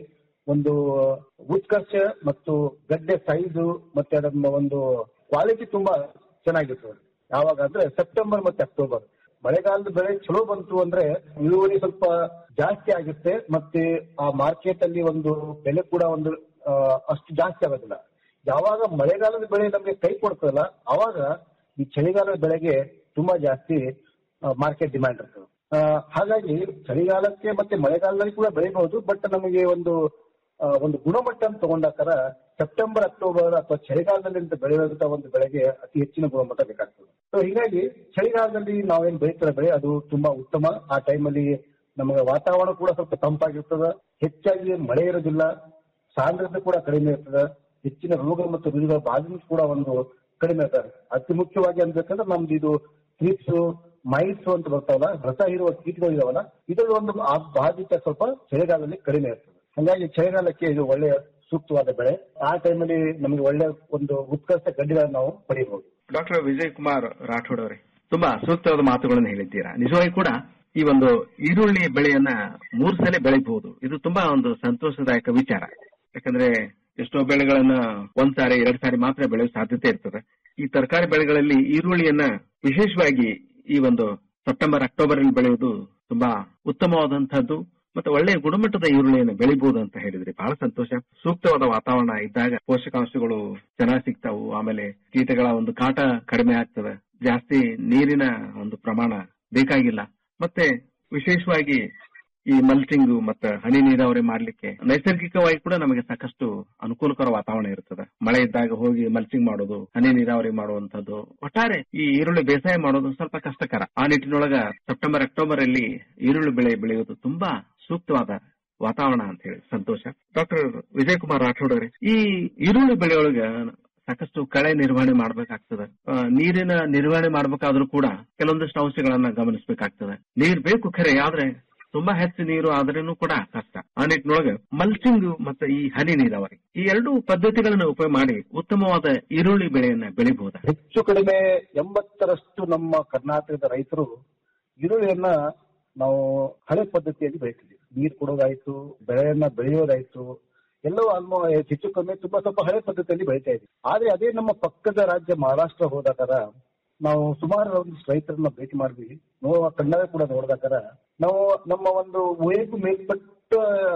ಒಂದು ಉತ್ಕರ್ಷ ಮತ್ತು ಗಡ್ಡೆ ಸೈಜು ಮತ್ತೆ ಅದನ್ನ ಒಂದು ಕ್ವಾಲಿಟಿ ತುಂಬಾ ಚೆನ್ನಾಗಿರ್ತದೆ ಯಾವಾಗ ಅಂದ್ರೆ ಸೆಪ್ಟೆಂಬರ್ ಮತ್ತೆ ಅಕ್ಟೋಬರ್ ಮಳೆಗಾಲದ ಬೆಳೆ ಚಲೋ ಬಂತು ಅಂದ್ರೆ ಇಳುವರಿ ಸ್ವಲ್ಪ ಜಾಸ್ತಿ ಆಗುತ್ತೆ ಮತ್ತೆ ಆ ಮಾರ್ಕೆಟ್ ಅಲ್ಲಿ ಒಂದು ಬೆಲೆ ಕೂಡ ಒಂದು ಆ, ಅಷ್ಟು ಜಾಸ್ತಿ ಆಗೋದಿಲ್ಲ ಯಾವಾಗ ಮಳೆಗಾಲದ ಬೆಳೆ ನಮಗೆ ಕೈ ಕೊಡ್ತದಲ್ಲ ಅವಾಗ ಈ ಚಳಿಗಾಲದ ಬೆಳೆಗೆ ತುಂಬಾ ಜಾಸ್ತಿ ಮಾರ್ಕೆಟ್ ಡಿಮ್ಯಾಂಡ್ ಇರ್ತದೆ ಆ, ಹಾಗಾಗಿ ಚಳಿಗಾಲಕ್ಕೆ ಮತ್ತೆ ಮಳೆಗಾಲದಲ್ಲಿ ಕೂಡ ಬೆಳಿಬಹುದು ಬಟ್ ನಮಗೆ ಒಂದು ಆ, ಒಂದು ಗುಣಮಟ್ಟ ಅಂತ ತಗೊಂಡಾಕರ ಸೆಪ್ಟೆಂಬರ್ ಅಕ್ಟೋಬರ್ ಅಥವಾ ಚಳಿಗಾಲದಲ್ಲಿ ಅಂತ ಬೆಳೆಯುವಂತ ಒಂದು ಬೆಳೆಗೆ ಅತಿ ಹೆಚ್ಚಿನ ಗುಣಮಟ್ಟ ಬೇಕಾಗ್ತದೆ ಸೊ ಹೀಗಾಗಿ ಚಳಿಗಾಲದಲ್ಲಿ ನಾವೇನ್ ಬೆಳೀತಾರೆ ಬೆಳೆ ಅದು ತುಂಬಾ ಉತ್ತಮ ಆ ಟೈಮಲ್ಲಿ ನಮಗೆ ವಾತಾವರಣ ಕೂಡ ಸ್ವಲ್ಪ ತಂಪಾಗಿರ್ತದೆ ಹೆಚ್ಚಾಗಿ ಮಳೆ ಇರೋದಿಲ್ಲ ಸಾಂದ್ರತೆ ಕೂಡ ಕಡಿಮೆ ಇರ್ತದೆ ಹೆಚ್ಚಿನ ರೋಗ ಮತ್ತು ರುಜಿಗಳ ಬಾಧೆ ಕೂಡ ಒಂದು ಕಡಿಮೆ ಇರ್ತದೆ ಅತಿ ಮುಖ್ಯವಾಗಿ ಅನ್ಬೇಕಂದ್ರೆ ನಮ್ದು ಇದು ಕ್ರಿಪ್ಸ್ ಮೈಸ್ ಅಂತ ಬರ್ತಾವಲ್ಲ ರಸ ಇರುವ ಕೀಟಗಳು ಇದಾವಲ್ಲ ಇದರ ಒಂದು ಆ ಬಾಧಿತ ಸ್ವಲ್ಪ ಚಳಿಗಾಲದಲ್ಲಿ ಕಡಿಮೆ ಇರ್ತದೆ ಹಂಗಾಗಿ ಚಳಿಗಾಲಕ್ಕೆ ಇದು ಒಳ್ಳೆಯ ಸೂಕ್ತವಾದ ಬೆಳೆ ಆ ಟೈಮಲ್ಲಿ ನಮಗೆ ಒಳ್ಳೆ ಒಂದು ಉತ್ಕರ್ಷ ಗಡ್ಡೆಗಳನ್ನು ನಾವು ಪಡೆಯಬಹುದು ಡಾಕ್ಟರ್ ವಿಜಯ್ ಕುಮಾರ್ ರಾಠೋಡ್ ಅವರೇ ತುಂಬಾ ಸೂಕ್ತವಾದ ಮಾತುಗಳನ್ನು ಹೇಳಿದ್ದೀರಾ ನಿಜವಾಗಿ ಕೂಡ ಈ ಒಂದು ಈರುಳ್ಳಿ ಬೆಳೆಯನ್ನ ಮೂರು ಸಲ ಬೆಳಿಬಹುದು ಇದು ತುಂಬಾ ಒಂದು ಸಂತೋಷದಾಯಕ ವಿಚಾರ ಯಾಕಂದ್ರೆ ಎಷ್ಟೋ ಬೆಳೆಗಳನ್ನ ಒಂದ್ ಸಾರಿ ಎರಡ್ ಸಾರಿ ಮಾತ್ರ ಬೆಳೆಯುವ ಸಾಧ್ಯತೆ ಇರ್ತದೆ ಈ ತರಕಾರಿ ಬೆಳೆಗಳಲ್ಲಿ ಈರುಳ್ಳಿಯನ್ನ ವಿಶೇಷವಾಗಿ ಈ ಒಂದು ಸೆಪ್ಟೆಂಬರ್ ಅಕ್ಟೋಬರ್ ಅಲ್ಲಿ ಬೆಳೆಯುವುದು ತುಂಬಾ ಉತ್ತಮವಾದಂತಹದ್ದು ಮತ್ತೆ ಒಳ್ಳೆಯ ಗುಣಮಟ್ಟದ ಈರುಳ್ಳಿಯನ್ನು ಬೆಳಿಬಹುದು ಅಂತ ಹೇಳಿದ್ರಿ ಬಹಳ ಸಂತೋಷ ಸೂಕ್ತವಾದ ವಾತಾವರಣ ಇದ್ದಾಗ ಪೋಷಕಾಂಶಗಳು ಚೆನ್ನಾಗಿ ಸಿಗ್ತಾವು ಆಮೇಲೆ ಕೀಟಗಳ ಒಂದು ಕಾಟ ಕಡಿಮೆ ಆಗ್ತದೆ ಜಾಸ್ತಿ ನೀರಿನ ಒಂದು ಪ್ರಮಾಣ ಬೇಕಾಗಿಲ್ಲ ಮತ್ತೆ ವಿಶೇಷವಾಗಿ ಈ ಮಲ್ಚಿಂಗ್ ಮತ್ತೆ ಹನಿ ನೀರಾವರಿ ಮಾಡ್ಲಿಕ್ಕೆ ನೈಸರ್ಗಿಕವಾಗಿ ಕೂಡ ನಮಗೆ ಸಾಕಷ್ಟು ಅನುಕೂಲಕರ ವಾತಾವರಣ ಇರ್ತದೆ ಮಳೆ ಇದ್ದಾಗ ಹೋಗಿ ಮಲ್ಚಿಂಗ್ ಮಾಡೋದು ಹನಿ ನೀರಾವರಿ ಮಾಡುವಂತದ್ದು ಒಟ್ಟಾರೆ ಈ ಈರುಳ್ಳಿ ಬೇಸಾಯ ಮಾಡೋದು ಸ್ವಲ್ಪ ಕಷ್ಟಕರ ಆ ನಿಟ್ಟಿನೊಳಗ ಸೆಪ್ಟೆಂಬರ್ ಅಕ್ಟೋಬರ್ ಅಲ್ಲಿ ಈರುಳ್ಳಿ ಬೆಳೆ ಬೆಳೆಯುವುದು ತುಂಬಾ ಸೂಕ್ತವಾದ ವಾತಾವರಣ ಅಂತ ಹೇಳಿ ಸಂತೋಷ ಡಾಕ್ಟರ್ ವಿಜಯ್ ಕುಮಾರ್ ರಾಠೋಡ್ ಅವರೇ ಈ ಈರುಳ್ಳಿ ಬೆಳೆಯೊಳಗ ಸಾಕಷ್ಟು ಕಳೆ ನಿರ್ವಹಣೆ ಮಾಡ್ಬೇಕಾಗ್ತದೆ ಆ, ನೀರಿನ ನಿರ್ವಹಣೆ ಮಾಡ್ಬೇಕಾದ್ರೂ ಕೂಡ ಕೆಲವೊಂದಿಷ್ಟು ಅಂಶಗಳನ್ನ ಗಮನಿಸಬೇಕಾಗ್ತದೆ ನೀರ್ ಬೇಕು ಖರೆ ಆದ್ರೆ ತುಂಬಾ ಹೆಚ್ಚು ನೀರು ಆದ್ರೇನು ಕೂಡ ಕಷ್ಟ ಆ ನಿಟ್ಟಿನೊಳಗೆ ಮಲ್ಚಿಂಗ್ ಮತ್ತೆ ಈ ಹನಿ ನೀರಾವರಿ ಈ ಎರಡು ಪದ್ಧತಿಗಳನ್ನ ಉಪಯೋಗ ಮಾಡಿ ಉತ್ತಮವಾದ ಈರುಳ್ಳಿ ಬೆಳೆಯನ್ನ ಬೆಳಿಬಹುದಾ ಹೆಚ್ಚು ಕಡಿಮೆ ಎಂಬತ್ತರಷ್ಟು ನಮ್ಮ ಕರ್ನಾಟಕದ ರೈತರು ಈರುಳ್ಳಿಯನ್ನ ನಾವು ಹಳೆ ಪದ್ಧತಿಯಲ್ಲಿ ಬೆಳಿತಿದ್ವಿ ನೀರು ಕೊಡೋದಾಯ್ತು ಬೆಳೆಯನ್ನ ಬೆಳೆಯೋದಾಯ್ತು ಎಲ್ಲವೂ ಆಲ್ಮೋ ಹೆಚ್ಚು ಕಮ್ಮಿ ತುಂಬಾ ಸ್ವಲ್ಪ ಹಳೆ ಪದ್ಧತಿಯಲ್ಲಿ ಬೆಳಿತಾ ಇದ್ವಿ ಆದ್ರೆ ಅದೇ ನಮ್ಮ ಪಕ್ಕದ ರಾಜ್ಯ ಮಹಾರಾಷ್ಟ್ರ ಹೋದಾಕಾರ ನಾವು ಸುಮಾರು ಒಂದಿಷ್ಟು ರೈತರನ್ನ ಭೇಟಿ ಮಾಡಿದ್ವಿ ನೋ ಕಣ್ಣಾಗ ಕೂಡ ನೋಡಿದಾಕಾರ ನಾವು ನಮ್ಮ ಒಂದು ಊಹೆಗೂ ಮೇಲ್ಪಟ್ಟ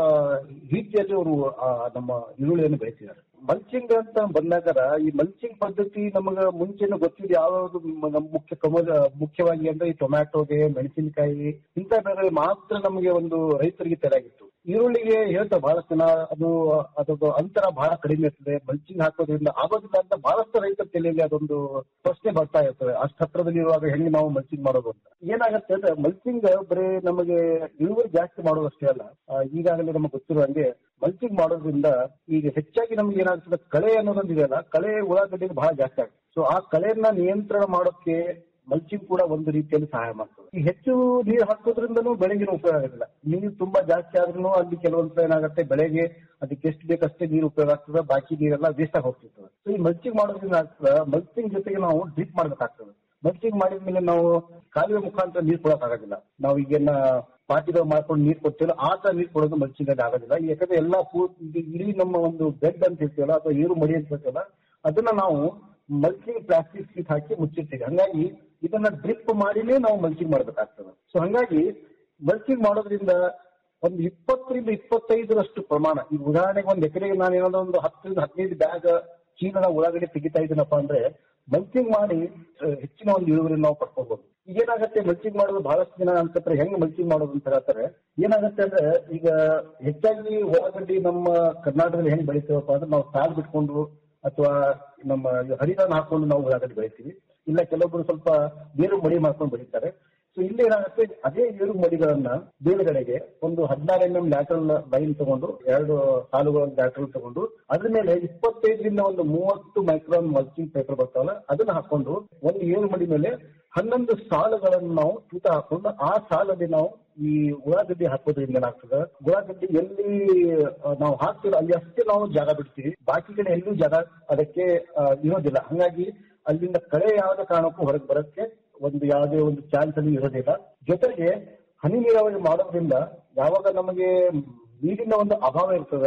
ರೀತಿಯಲ್ಲಿ ಅವರು ನಮ್ಮ ಈರುಳ್ಳಿಯನ್ನು ಬೆಳೆಸಿದ್ದಾರೆ ಮಲ್ಚಿಂಗ್ ಅಂತ ಬಂದಾಗರ ಈ ಮಲ್ಚಿಂಗ್ ಪದ್ಧತಿ ನಮಗ ಮುಂಚೆನೂ ಗೊತ್ತಿದೆ ಯಾವ್ಯಾವ್ದು ಮ- ನಮ್ಮ ಮುಖ್ಯ ಕಮಲ ಮುಖ್ಯವಾಗಿ ಅಂದ್ರೆ ಈ ಟೊಮ್ಯಾಟೋಗೆ ಮೆಣಸಿನಕಾಯಿ ಇಂಥ ಬೆಳೆ ಮಾತ್ರ ನಮಗೆ ಒಂದು ರೈತರಿಗೆ ತೆರೆಯಾಗಿತ್ತು ಈರುಳ್ಳಿಗೆ ಹೇಳ್ತಾ ಬಹಳಷ್ಟು ಜನ ಅದು ಅದೊಂದು ಅಂತರ ಬಹಳ ಕಡಿಮೆ ಇರ್ತದೆ ಮಲ್ಚಿಂಗ್ ಹಾಕೋದ್ರಿಂದ ಆಗೋದಿಲ್ಲ ಅಂತ ಬಹಳಷ್ಟು ರೈತರ ತಲೆಯಲ್ಲಿ ಅದೊಂದು ಪ್ರಶ್ನೆ ಬರ್ತಾ ಇರ್ತದೆ ಅಷ್ಟು ಹತ್ರದಲ್ಲಿ ಇರುವಾಗ ಹೆಂಗೆ ನಾವು ಮಲ್ಚಿಂಗ್ ಮಾಡೋದು ಅಂತ ಏನಾಗುತ್ತೆ ಅಂದ್ರೆ ಮಲ್ಚಿಂಗ್ ಬರೀ ನಮಗೆ ಇಳುವರಿ ಜಾಸ್ತಿ ಮಾಡೋದಷ್ಟೇ ಅಲ್ಲ ಆ, ಈಗಾಗಲೇ ನಮಗೆ ಗೊತ್ತಿರೋ ಹಂಗೆ ಮಲ್ಚಿಂಗ್ ಮಾಡೋದ್ರಿಂದ ಈಗ ಹೆಚ್ಚಾಗಿ ನಮ್ಗೆ ಏನಾಗ್ತದೆ ಕಳೆ ಅನ್ನೋದೊಂದು ಇದೆಯಲ್ಲ ಕಳೆ ಉಳ್ಳಾಗಡ್ಡಿಗೆ ಬಹಳ ಜಾಸ್ತಿ ಆಗುತ್ತೆ ಸೊ ಆ ಕಳೆಯನ್ನ ನಿಯಂತ್ರಣ ಮಾಡೋಕೆ ಮಲ್ಚಿಂಗ್ ಕೂಡ ಒಂದು ರೀತಿಯಲ್ಲಿ ಸಹಾಯ ಮಾಡ್ತದೆ ಈ ಹೆಚ್ಚು ನೀರು ಹಾಕೋದ್ರಿಂದನೂ ಬೆಳೆಗಿನ ಉಪಯೋಗ ಆಗೋದಿಲ್ಲ ನೀರು ತುಂಬಾ ಜಾಸ್ತಿ ಆದ್ರೂ ಅಲ್ಲಿ ಕೆಲವೊಂದ್ಸಲ ಏನಾಗುತ್ತೆ ಬೆಳೆಗೆ ಅದಕ್ಕೆ ಎಷ್ಟು ಬೇಕಷ್ಟೇ ನೀರು ಉಪಯೋಗ ಆಗ್ತದೆ ಬಾಕಿ ನೀರೆಲ್ಲ ವೇಸ್ಟ್ ಆಗಿ ಹೋಗ್ತಿರ್ತದೆ ಸೊ ಈ ಮಲ್ಚಿಂಗ್ ಮಾಡೋದ್ರಿಂದ ಆಗ್ತದೆ ಮಲ್ಚಿಂಗ್ ಜೊತೆಗೆ ನಾವು ಡ್ರಿಪ್ ಮಾಡ್ಬೇಕಾಗ್ತದೆ ಮಲ್ಚಿಂಗ್ ಮಾಡಿದ್ಮೇಲೆ ನಾವು ಕಾಲುವೆ ಮುಖಾಂತರ ನೀರು ಕೊಡಕ್ ಆಗೋದಿಲ್ಲ ನಾವು ಈಗೇನ ಪಾಟಿಗಳು ಮಾಡ್ಕೊಂಡು ನೀರು ಕೊಡ್ತೀವಲ್ಲ ಆ ತರ ನೀರು ಕೊಡೋದು ಮಲ್ಚಿಂಗ್ ಅಲ್ಲಿ ಆಗೋದಿಲ್ಲ ಯಾಕಂದ್ರೆ ಎಲ್ಲಾ ಪೂ ಇದು ಇಡೀ ನಮ್ಮ ಒಂದು ಬೆಡ್ ಅಂತ ಇರ್ತೀವಲ್ಲ ಅಥವಾ ಏರು ಮಡಿ ಅಂತ ಇರ್ತೀವಲ್ಲ ಅದನ್ನ ನಾವು ಮಲ್ಚಿಂಗ್ ಪ್ಲಾಸ್ಟಿಕ್ ಶೀಟ್ ಹಾಕಿ ಮುಚ್ಚಿರ್ತೀವಿ ಹಂಗಾಗಿ ಇದನ್ನ ಡ್ರಿಪ್ ಮಾಡಿನೇ ನಾವು ಮಲ್ಚಿಂಗ್ ಮಾಡ್ಬೇಕಾಗ್ತದೆ ಸೊ ಹಂಗಾಗಿ ಮಲ್ಚಿಂಗ್ ಮಾಡೋದ್ರಿಂದ ಒಂದು ಇಪ್ಪತ್ತರಿಂದ ಇಪ್ಪತ್ತೈದರಷ್ಟು ಪ್ರಮಾಣ ಈಗ ಉದಾಹರಣೆಗೆ ಒಂದು ಎಕರೆಗೆ ನಾನು ಏನಾದ್ರು ಒಂದು ಹತ್ತರಿಂದ ಹದಿನೈದು ಬ್ಯಾಗ್ ಚೀಲದ ಒಳಗಡೆ ತೆಗಿತಾ ಇದ್ದೀನಪ್ಪ ಅಂದ್ರೆ ಮಲ್ಚಿಂಗ್ ಮಾಡಿ ಆ, ಹೆಚ್ಚಿನ ಒಂದು ಇಳುವರಿ ನಾವು ಪಡ್ಕೋಬಹುದು ಈಗೇನಾಗತ್ತೆ ಮಲ್ಚಿಂಗ್ ಮಾಡೋದು ಬಹಳಷ್ಟು ಜನ ಅನ್ಕೋತಾರೆ ಹೆಂಗ್ ಮಲ್ಚಿಂಗ್ ಮಾಡೋದು ಅಂತ ಹೇಳ್ತಾರೆ ಏನಾಗತ್ತೆ ಅಂದ್ರೆ ಈಗ ಹೆಚ್ಚಾಗಿ ಉಳ್ಳಾಗಡ್ಡಿ ನಮ್ಮ ಕರ್ನಾಟಕದಲ್ಲಿ ಹೆಂಗ್ ಬೆಳಿತೀವಪ್ಪ ಅಂದ್ರೆ ನಾವು ಸಾಲ್ ಬಿಟ್ಕೊಂಡು ಅಥವಾ ನಮ್ಮ ಹರಿದಾನ ಹಾಕೊಂಡು ನಾವು ಉಳ್ಳಾಗಡ್ಡಿ ಬೆಳಿತೀವಿ ಇಲ್ಲ ಕೆಲವೊಬ್ರು ಸ್ವಲ್ಪ ಬೇರು ಮಡಿ ಮಾಡ್ಕೊಂಡು ಬೆಳಿತಾರೆ ಸೊ ಇಲ್ಲಿ ಏನಾಗುತ್ತೆ ಅದೇ ಏರು ಮಡಿಗಳನ್ನ ಬೇಲುಗಡೆಗೆ ಒಂದು ಹದಿನಾರು ಎಂ ಎಂ ಲ್ಯಾಟ್ರಲ್ ಲೈನ್ ತಗೊಂಡು ಎರಡು ಸಾಲುಗಳ ಲ್ಯಾಟ್ರಲ್ ತಗೊಂಡು ಅದ್ರ ಮೇಲೆ ಇಪ್ಪತ್ತೈದರಿಂದ ಒಂದು ಮೂವತ್ತು ಮೈಕ್ರಾನ್ ಮಲ್ಚಿಂಗ್ ಪೇಪರ್ ಬರ್ತಾವಲ್ಲ ಅದನ್ನ ಹಾಕೊಂಡು ಒಂದು ಏರು ಮಡಿ ಮೇಲೆ ಹನ್ನೊಂದು ಸಾಲುಗಳನ್ನು ನಾವು ತೂತ ಹಾಕೊಂಡು ಆ ಸಾಲಲ್ಲಿ ನಾವು ಈ ಉಳ್ಳಾಗಡ್ಡಿ ಹಾಕೋದ್ರಿಂದ ಏನಾಗ್ತದೆ ಉಳ್ಳಾಗಡ್ಡಿ ಎಲ್ಲಿ ಆ, ನಾವು ಹಾಕ್ತೀವಿ ಅಲ್ಲಿ ಅಷ್ಟೇ ನಾವು ಜಾಗ ಬಿಡ್ತೀವಿ ಬಾಕಿ ಕಡೆ ಎಲ್ಲೂ ಜಾಗ ಅದಕ್ಕೆ ಆ, ಇರೋದಿಲ್ಲ ಹಂಗಾಗಿ ಅಲ್ಲಿಂದ ಕಳೆ ಯಾವುದೇ ಕಾರಣಕ್ಕೂ ಹೊರಗೆ ಬರೋಕ್ಕೆ ಒಂದು ಯಾವುದೇ ಒಂದು ಚಾನ್ಸ್ ಅಲ್ಲಿ ಇರೋದಿಲ್ಲ ಜೊತೆಗೆ ಹನಿ ನೀರಾವರಿ ಮಾಡೋದ್ರಿಂದ ಯಾವಾಗ ನಮಗೆ ನೀರಿನ ಒಂದು ಅಭಾವ ಇರ್ತದ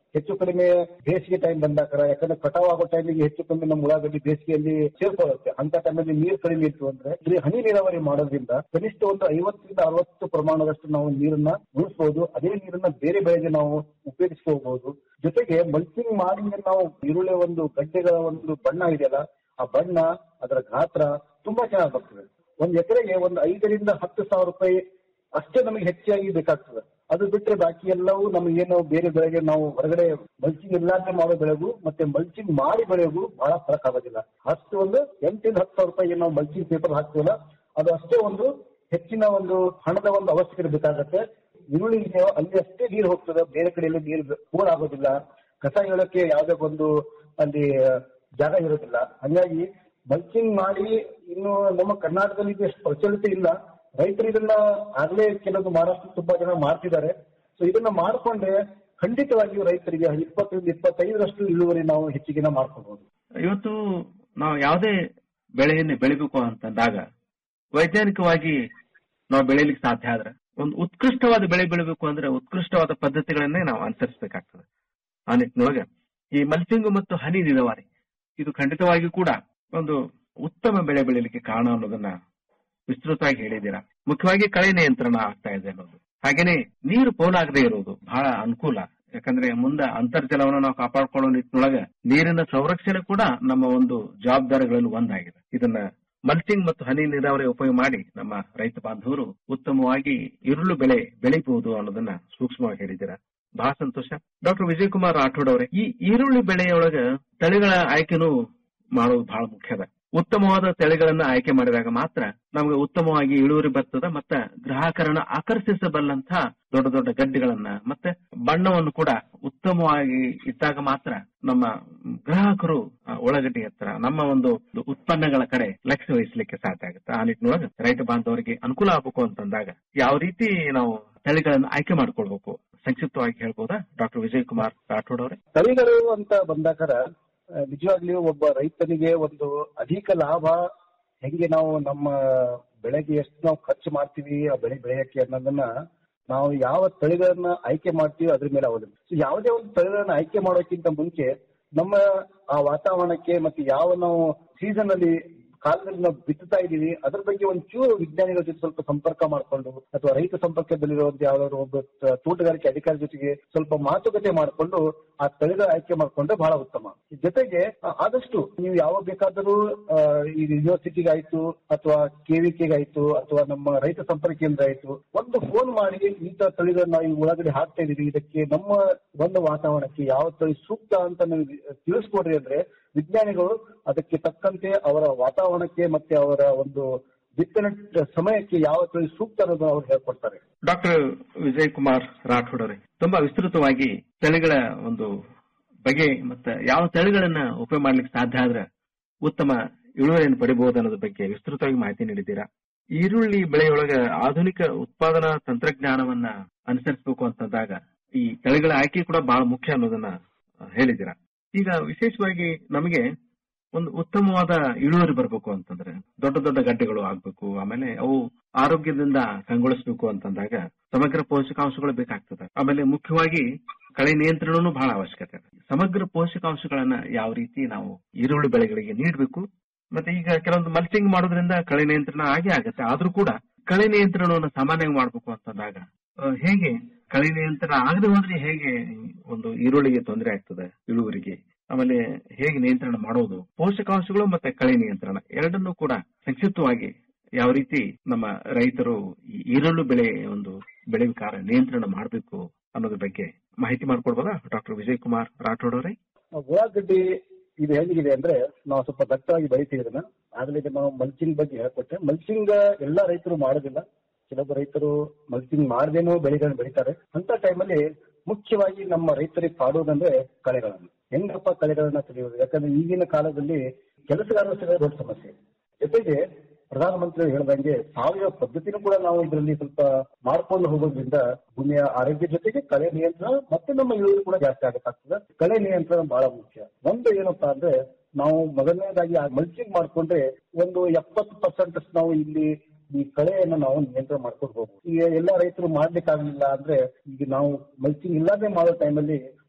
ಹೆಚ್ಚು ಕಡಿಮೆ ಬೇಸಿಗೆ ಟೈಮ್ ಬಂದಾಕರ ಯಾಕಂದ್ರೆ ಕಟಾವ್ ಆಗೋ ಟೈಮಿಗೆ ಹೆಚ್ಚು ಕಡಿಮೆ ನಮ್ಮ ಉಳ್ಳಾಗಡ್ಡಿ ಬೇಸಿಗೆಯಲ್ಲಿ ಸೇರ್ಕೊಳ್ಳುತ್ತೆ ಅಂತ ಟೈಮಲ್ಲಿ ನೀರು ಕಡಿಮೆ ಇತ್ತು ಅಂದ್ರೆ ಇಲ್ಲಿ ಹನಿ ನೀರಾವರಿ ಮಾಡೋದ್ರಿಂದ ಕನಿಷ್ಠ ಒಂದು ಐವತ್ತರಿಂದ ಅರವತ್ತು ಪ್ರಮಾಣದಷ್ಟು ನಾವು ನೀರನ್ನ ಉಳಿಸಬಹುದು ಅದೇ ನೀರನ್ನ ಬೇರೆ ಬೆಳೆಗೆ ನಾವು ಉಪಯೋಗಿಸ್ಕೋಬಹುದು ಜೊತೆಗೆ ಮಲ್ಚಿಂಗ್ ಮಾಡಿ ನಾವು ಈರುಳ್ಳಿ ಒಂದು ಗಡ್ಡೆಗಳ ಒಂದು ಬಣ್ಣ ಇದೆಯಲ್ಲ ಆ ಬಣ್ಣ ಅದರ ಗಾತ್ರ ತುಂಬಾ ಚೆನ್ನಾಗಿ ಬರ್ತದೆ ಒಂದ್ ಎಕರೆಗೆ ಒಂದು ಐದರಿಂದ ಹತ್ತು ಸಾವಿರ ರೂಪಾಯಿ ಅಷ್ಟೇ ನಮಗೆ ಹೆಚ್ಚಾಗಿ ಬೇಕಾಗ್ತದೆ ಅದು ಬಿಟ್ರೆ ಬಾಕಿ ಎಲ್ಲವೂ ನಮಗೇನು ಬೇರೆ ಬೆಳೆಗೆ ನಾವು ಹೊರಗಡೆ ಮಲ್ಚಿಂಗ್ ಇಲ್ಲಾಂದ್ರೆ ಮಾಡೋ ಬೆಳೆಗೂ ಮತ್ತೆ ಮಲ್ಚಿಂಗ್ ಮಾಡಿ ಬೆಳೆಗೂ ಬಹಳ ಫರಕ್ ಆಗೋದಿಲ್ಲ ಅಷ್ಟು ಒಂದು ಎಂಟರಿಂದ ಹತ್ತು ಸಾವಿರ ರೂಪಾಯಿ ನಾವು ಮಲ್ಚಿಂಗ್ ಪೇಪರ್ ಹಾಕ್ತೀವಲ್ಲ ಅದು ಅಷ್ಟೇ ಒಂದು ಹೆಚ್ಚಿನ ಒಂದು ಹಣದ ಒಂದು ಅವಶ್ಯಕತೆ ಬೇಕಾಗತ್ತೆ ಈರುಳ್ಳಿ ಇದೆಯೋ ಅಲ್ಲಿ ಅಷ್ಟೇ ನೀರು ಹೋಗ್ತದೆ ಬೇರೆ ಕಡೆಯಲ್ಲಿ ನೀರು ಪೂರ್ ಆಗೋದಿಲ್ಲ ಕಸ ಹೇಳಕ್ಕೆ ಯಾವುದೇ ಒಂದು ಅಲ್ಲಿ ಜಾಗ ಇರೋದಿಲ್ಲ ಹಂಗಾಗಿ ಮಲ್ಚಿಂಗ್ ಮಾಡಿ ಇನ್ನು ನಮ್ಮ ಕರ್ನಾಟಕದಲ್ಲಿ ಇದು ಎಷ್ಟು ಪ್ರಚಲಿತ ಇಲ್ಲ ರೈತರು ಇದನ್ನ ಆಗ್ಲೇ ಕೆಲವೊಂದು ಮಹಾರಾಷ್ಟ್ರ ತುಂಬಾ ಜನ ಮಾಡ್ತಿದ್ದಾರೆ ಸೊ ಇದನ್ನ ಮಾಡ್ಕೊಂಡ್ರೆ ಖಂಡಿತವಾಗಿಯೂ ರೈತರಿಗೆ ಇಪ್ಪತ್ತರಿಂದ ಇಪ್ಪತ್ತೈದರಷ್ಟು ಇಳುವರಿ ನಾವು ಹೆಚ್ಚಿಗೆನ ಮಾಡ್ಕೊಬಹುದು ಇವತ್ತು ನಾವು ಯಾವುದೇ ಬೆಳೆಯನ್ನು ಬೆಳಿಬೇಕು ಅಂತಂದಾಗ ವೈಜ್ಞಾನಿಕವಾಗಿ ನಾವು ಬೆಳೆಯಲಿಕ್ಕೆ ಸಾಧ್ಯ ಆದ್ರೆ ಒಂದು ಉತ್ಕೃಷ್ಟವಾದ ಬೆಳೆ ಬೆಳಿಬೇಕು ಅಂದ್ರೆ ಉತ್ಕೃಷ್ಟವಾದ ಪದ್ಧತಿಗಳನ್ನೇ ನಾವು ಅನುಸರಿಸಬೇಕಾಗ್ತದೆ ಆ ನಿಟ್ಟಿನೊಳಗೆ ಈ ಮಲ್ಚಿಂಗ್ ಮತ್ತು ಹನಿ ನೀರಾವರಿ ಇದು ಖಂಡಿತವಾಗಿಯೂ ಕೂಡ ಒಂದು ಉತ್ತಮ ಬೆಳೆ ಬೆಳಿಲಿಕ್ಕೆ ಕಾರಣ ಅನ್ನೋದನ್ನ ವಿಸ್ತೃತವಾಗಿ ಹೇಳಿದ್ದೀರಾ ಮುಖ್ಯವಾಗಿ ಕಳೆ ನಿಯಂತ್ರಣ ಆಗ್ತಾ ಇದೆ ಅನ್ನೋದು ಹಾಗೇನೆ ನೀರು ಪೋಲಾಗದೆ ಇರುವುದು ಬಹಳ ಅನುಕೂಲ ಯಾಕಂದ್ರೆ ಮುಂದೆ ಅಂತರ್ಜಲವನ್ನು ನಾವು ಕಾಪಾಡಿಕೊಳ್ಳೋ ನಿಟ್ಟಿನೊಳಗೆ ನೀರಿನ ಸಂರಕ್ಷಣೆ ಕೂಡ ನಮ್ಮ ಒಂದು ಜವಾಬ್ದಾರಿಗಳಲ್ಲಿ ಒಂದಾಗಿದೆ ಇದನ್ನ ಮಲ್ಚಿಂಗ್ ಮತ್ತು ಹನಿ ನೀರಾವರಿ ಉಪಯೋಗ ಮಾಡಿ ನಮ್ಮ ರೈತ ಬಾಂಧವರು ಉತ್ತಮವಾಗಿ ಈರುಳ್ಳು ಬೆಳೆ ಬೆಳಿಬಹುದು ಅನ್ನೋದನ್ನ ಸೂಕ್ಷ್ಮವಾಗಿ ಹೇಳಿದ್ದೀರಾ ಬಹಳ ಸಂತೋಷ ಡಾಕ್ಟರ್ ವಿಜಯ್ ಕುಮಾರ್ ರಾಠೋಡ್ ಅವರೇ ಈ ಈರುಳ್ಳಿ ಬೆಳೆಯೊಳಗ ತಳಿಗಳ ಆಯ್ಕೆನೂ ಮಾಡೋದು ಬಹಳ ಮುಖ್ಯ ಅದ ಉತ್ತಮವಾದ ತಳಿಗಳನ್ನ ಆಯ್ಕೆ ಮಾಡಿದಾಗ ಮಾತ್ರ ನಮಗೆ ಉತ್ತಮವಾಗಿ ಇಳುವರಿ ಬರ್ತದ ಮತ್ತೆ ಗ್ರಾಹಕರನ್ನ ಆಕರ್ಷಿಸಬಲ್ಲಂತ ದೊಡ್ಡ ದೊಡ್ಡ ಗಡ್ಡೆಗಳನ್ನ ಮತ್ತೆ ಬಣ್ಣವನ್ನು ಕೂಡ ಉತ್ತಮವಾಗಿ ಇಟ್ಟಾಗ ಮಾತ್ರ ನಮ್ಮ ಗ್ರಾಹಕರು ಆ, ಉಳ್ಳಾಗಡ್ಡಿ ಹತ್ರ ನಮ್ಮ ಒಂದು ಉತ್ಪನ್ನಗಳ ಕಡೆ ಲಕ್ಷ್ಯ ವಹಿಸಲಿಕ್ಕೆ ಸಾಧ್ಯ ಆಗುತ್ತೆ ಆ ನಿಟ್ಟಿನೊಳಗೆ ರೈತ ಬಾಂಧವರಿಗೆ ಅನುಕೂಲ ಆಗಬೇಕು ಅಂತಂದಾಗ ಯಾವ ರೀತಿ ನಾವು ತಳಿಗಳನ್ನ ಆಯ್ಕೆ ಮಾಡ್ಕೊಳ್ಬೇಕು ಸಂಕ್ಷಿಪ್ತವಾಗಿ ಹೇಳ್ಬೋದಾ ಡಾಕ್ಟರ್ ವಿಜಯ್ ಕುಮಾರ್ ರಾಠೋಡ್ ಅವರೇ ತಳಿಗಳು ಅಂತ ಬಂದಾಕರ ಆ, ನಿಜವಾಗ್ಲೂ ಒಬ್ಬ ರೈತನಿಗೆ ಒಂದು ಅಧಿಕ ಲಾಭ ಹೆಂಗೆ ನಾವು ನಮ್ಮ ಬೆಳೆಗೆ ಎಷ್ಟು ನಾವು ಖರ್ಚು ಮಾಡ್ತೀವಿ ಆ ಬೆಳೆ ಬೆಳೆಯಕ್ಕೆ ಅನ್ನೋದನ್ನ ನಾವು ಯಾವ ತಳಿಗಳನ್ನ ಆಯ್ಕೆ ಮಾಡ್ತೀವಿ ಅದ್ರ ಮೇಲೆ ಅವಲಂಬಿತ So, ಯಾವುದೇ ಒಂದು ತಳಿಗಳನ್ನ ಆಯ್ಕೆ ಮಾಡೋಕ್ಕಿಂತ ಮುಂಚೆ ನಮ್ಮ ಆ ವಾತಾವರಣಕ್ಕೆ ಮತ್ತೆ ಯಾವ ನಾವು ಸೀಸನ್ ಅಲ್ಲಿ ಕಾಲದಲ್ಲಿ ನಾವು ಬಿತ್ತುತ್ತಾ ಇದೀವಿ ಅದ್ರ ಬಗ್ಗೆ ಒಂಚೂರು ವಿಜ್ಞಾನಿಗಳ ಜೊತೆ ಸ್ವಲ್ಪ ಸಂಪರ್ಕ ಮಾಡ್ಕೊಂಡು ಅಥವಾ ರೈತ ಸಂಪರ್ಕದಲ್ಲಿರುವಂತ ಯಾವ್ದಾದ್ರು ಒಬ್ಬ ತ- ತೋಟಗಾರಿಕೆ ಅಧಿಕಾರಿ ಜೊತೆಗೆ ಸ್ವಲ್ಪ ಮಾತುಕತೆ ಮಾಡಿಕೊಂಡು ಆ ತಳಿಗಳ ಆಯ್ಕೆ ಮಾಡ್ಕೊಂಡ್ರೆ ಬಹಳ ಉತ್ತಮ ಜೊತೆಗೆ ಆ, ಆದಷ್ಟು ನೀವು ಯಾವಾಗ ಬೇಕಾದರೂ ಆ, ಈ ಯೂನಿವರ್ಸಿಟಿಗೆ ಆಯ್ತು ಅಥವಾ ಕೆವಿಕೆಗೆ ಆಯ್ತು ಅಥವಾ ನಮ್ಮ ರೈತ ಸಂಪರ್ಕ ಕೇಂದ್ರ ಆಯ್ತು ಒಂದು ಫೋನ್ ಮಾಡಿ ಈ ತರ ತಳಿಗಳನ್ನ ನಾವು ಈ ಒಳಗಡೆ ಹಾಕ್ತಾ ಇದೀವಿ ಇದಕ್ಕೆ ನಮ್ಮ ಒಂದು ವಾತಾವರಣಕ್ಕೆ ಯಾವ ತಳಿ ಸೂಕ್ತ ಅಂತ ನೀವು ತಿಳಿಸ್ಕೊಡ್ರಿ ಅಂದ್ರೆ ವಿಜ್ಞಾನಿಗಳು ಅದಕ್ಕೆ ತಕ್ಕಂತೆ ಅವರ ವಾತಾವರಣಕ್ಕೆ ಮತ್ತೆ ಅವರ ಒಂದು ಬಿತ್ತನೆ ಸಮಯಕ್ಕೆ ಯಾವ ತಳಿ ಸೂಕ್ತ ಅನ್ನೋದು ಅವ್ರು ಹೇಳ್ಕೊಡ್ತಾರೆ ಡಾಕ್ಟರ್ ವಿಜಯ್ ಕುಮಾರ್ ರಾಠೋಡ್ ಅವರೇ ತುಂಬಾ ವಿಸ್ತೃತವಾಗಿ ತಳಿಗಳ ಒಂದು ಬಗೆ ಮತ್ತೆ ಯಾವ ತಳಿಗಳನ್ನ ಉಪಯೋಗ ಮಾಡ್ಲಿಕ್ಕೆ ಸಾಧ್ಯ ಆದ್ರೆ ಉತ್ತಮ ಇಳುವರಿಯನ್ನು ಪಡಿಬಹುದು ಅನ್ನೋದ್ರ ಬಗ್ಗೆ ವಿಸ್ತೃತವಾಗಿ ಮಾಹಿತಿ ನೀಡಿದ್ದೀರಾ ಈರುಳ್ಳಿ ಬೆಳೆಯೊಳಗ ಆಧುನಿಕ ಉತ್ಪಾದನಾ ತಂತ್ರಜ್ಞಾನವನ್ನ ಅನುಸರಿಸಬೇಕು ಅಂತಂದಾಗ ಈ ತಳಿಗಳ ಆಯ್ಕೆ ಕೂಡ ಬಹಳ ಮುಖ್ಯ ಅನ್ನೋದನ್ನ ಆ, ಹೇಳಿದ್ದೀರಾ ಈಗ ವಿಶೇಷವಾಗಿ ನಮಗೆ ಒಂದು ಉತ್ತಮವಾದ ಇಳುವರಿ ಬರಬೇಕು ಅಂತಂದ್ರೆ ದೊಡ್ಡ ದೊಡ್ಡ ಗಡ್ಡೆಗಳು ಆಗ್ಬೇಕು ಆಮೇಲೆ ಅವು ಆರೋಗ್ಯದಿಂದ ಕಂಗೊಳಿಸಬೇಕು ಅಂತಂದಾಗ ಸಮಗ್ರ ಪೋಷಕಾಂಶಗಳು ಬೇಕಾಗ್ತದೆ ಆಮೇಲೆ ಮುಖ್ಯವಾಗಿ ಕಳೆ ನಿಯಂತ್ರಣನೂ ಬಹಳ ಅವಶ್ಯಕತೆ ಇದೆ ಸಮಗ್ರ ಪೋಷಕಾಂಶಗಳನ್ನ ಯಾವ ರೀತಿ ನಾವು ಈರುಳ್ಳಿ ಬೆಳೆಗಳಿಗೆ ನೀಡಬೇಕು ಮತ್ತೆ ಈಗ ಕೆಲವೊಂದು ಮಲ್ಚಿಂಗ್ ಮಾಡೋದ್ರಿಂದ ಕಳೆ ನಿಯಂತ್ರಣ ಆಗೇ ಆಗುತ್ತೆ ಆದ್ರೂ ಕೂಡ ಕಳೆ ನಿಯಂತ್ರಣವನ್ನು ಸಾಮಾನ್ಯವಾಗಿ ಮಾಡ್ಬೇಕು ಅಂತಂದಾಗ ಆ, ಹೇಗೆ ಕಳೆ ನಿಯಂತ್ರಣ ಆಗದೆ ಹೋದ್ರೆ ಹೇಗೆ ಒಂದು ಈರುಳ್ಳಿಗೆ ತೊಂದರೆ ಆಗ್ತದೆ ಇಳುವರಿಗೆ ಆಮೇಲೆ ಹೇಗೆ ನಿಯಂತ್ರಣ ಮಾಡೋದು ಪೋಷಕಾಂಶಗಳು ಮತ್ತೆ ಕಳೆ ನಿಯಂತ್ರಣ ಎರಡನ್ನೂ ಕೂಡ ಸಂಕ್ಷಿಪ್ತವಾಗಿ ಯಾವ ರೀತಿ ನಮ್ಮ ರೈತರು ಈ ಈರುಳ್ಳಿ ಬೆಳೆ ಒಂದು ಬೆಳೆ ವಿಕಾರ ನಿಯಂತ್ರಣ ಮಾಡಬೇಕು ಅನ್ನೋದ್ರ ಬಗ್ಗೆ ಮಾಹಿತಿ ಮಾಡ್ಕೊಡ್ಬೋದಾ ಡಾಕ್ಟರ್ ವಿಜಯ್ ಕುಮಾರ್ ರಾಠೋಡ್ ಅವರೇ ಉಳ್ಳಾಗಡ್ಡಿ ಇದು ಹೇಗಿದೆ ಅಂದ್ರೆ ನಾವು ಸ್ವಲ್ಪ ದಟ್ಟವಾಗಿ ಬೆಳಿತೀವಿ ಇದನ್ನ ಆಗ್ಲೇ ಈಗ ನಾವು ಮಲ್ಚಿಂಗ್ ಬಗ್ಗೆ ಹೇಳ್ಕೊಟ್ಟೆ ಮಲ್ಚಿಂಗ್ ಎಲ್ಲಾ ರೈತರು ಮಾಡೋದಿಲ್ಲ ಕೆಲವೊಬ್ಬ ರೈತರು ಮಲ್ಚಿಂಗ್ ಮಾಡದೇನೂ ಬೆಳೆಗಳನ್ನ ಬೆಳಿತಾರೆ ಅಂತ ಟೈಮಲ್ಲಿ ಮುಖ್ಯವಾಗಿ ನಮ್ಮ ರೈತರಿಗೆ ಕಾಡುವುದಂದ್ರೆ ಕಳೆಗಳನ್ನು ಹೆಂಗಪ್ಪ ಕಳೆಗಳನ್ನ ತೆಗೆಯುವುದು ಯಾಕಂದ್ರೆ ಈಗಿನ ಕಾಲದಲ್ಲಿ ಕೆಲಸಗಾರರ ಸಿಗೋದು ದೊಡ್ಡ ಸಮಸ್ಯೆ ಜೊತೆಗೆ ಪ್ರಧಾನಮಂತ್ರಿ ಹೇಳ್ದಂಗೆ ಸಾವಯವ ಪದ್ಧತಿನೂ ಕೂಡ ನಾವು ಇದರಲ್ಲಿ ಸ್ವಲ್ಪ ಮಾಡ್ಕೊಂಡು ಹೋಗೋದ್ರಿಂದ ಭೂಮಿಯ ಆರೋಗ್ಯ ಜೊತೆಗೆ ಕಳೆ ನಿಯಂತ್ರಣ ಮತ್ತೆ ನಮ್ಮ ಇಳುವರಿ ಕೂಡ ಜಾಸ್ತಿ ಆಗಬೇಕಾಗ್ತದೆ ಕಳೆ ನಿಯಂತ್ರಣ ಬಹಳ ಮುಖ್ಯ ಒಂದು ಏನಪ್ಪಾ ಅಂದ್ರೆ ನಾವು ಮೊದಲನೇದಾಗಿ ಮಲ್ಚಿಂಗ್ ಮಾಡ್ಕೊಂಡ್ರೆ ಒಂದು ಎಪ್ಪತ್ತು ಪರ್ಸೆಂಟ್ ನಾವು ಇಲ್ಲಿ ಈ ಕಳೆಯನ್ನು ನಾವು ನಿಯಂತ್ರಣ ಮಾಡ್ಕೊಂಡು ಹೋಗ್ಬೋದು ಈಗ ಎಲ್ಲಾ ರೈತರು ಮಾಡ್ಲಿಕ್ಕಾಗಲಿಲ್ಲ ಅಂದ್ರೆ ಈಗ ನಾವು ಮಲ್ಚಿಂಗ್ ಇಲ್ಲದೆ ಮಾಡೋ ಟೈಮಲ್ಲಿ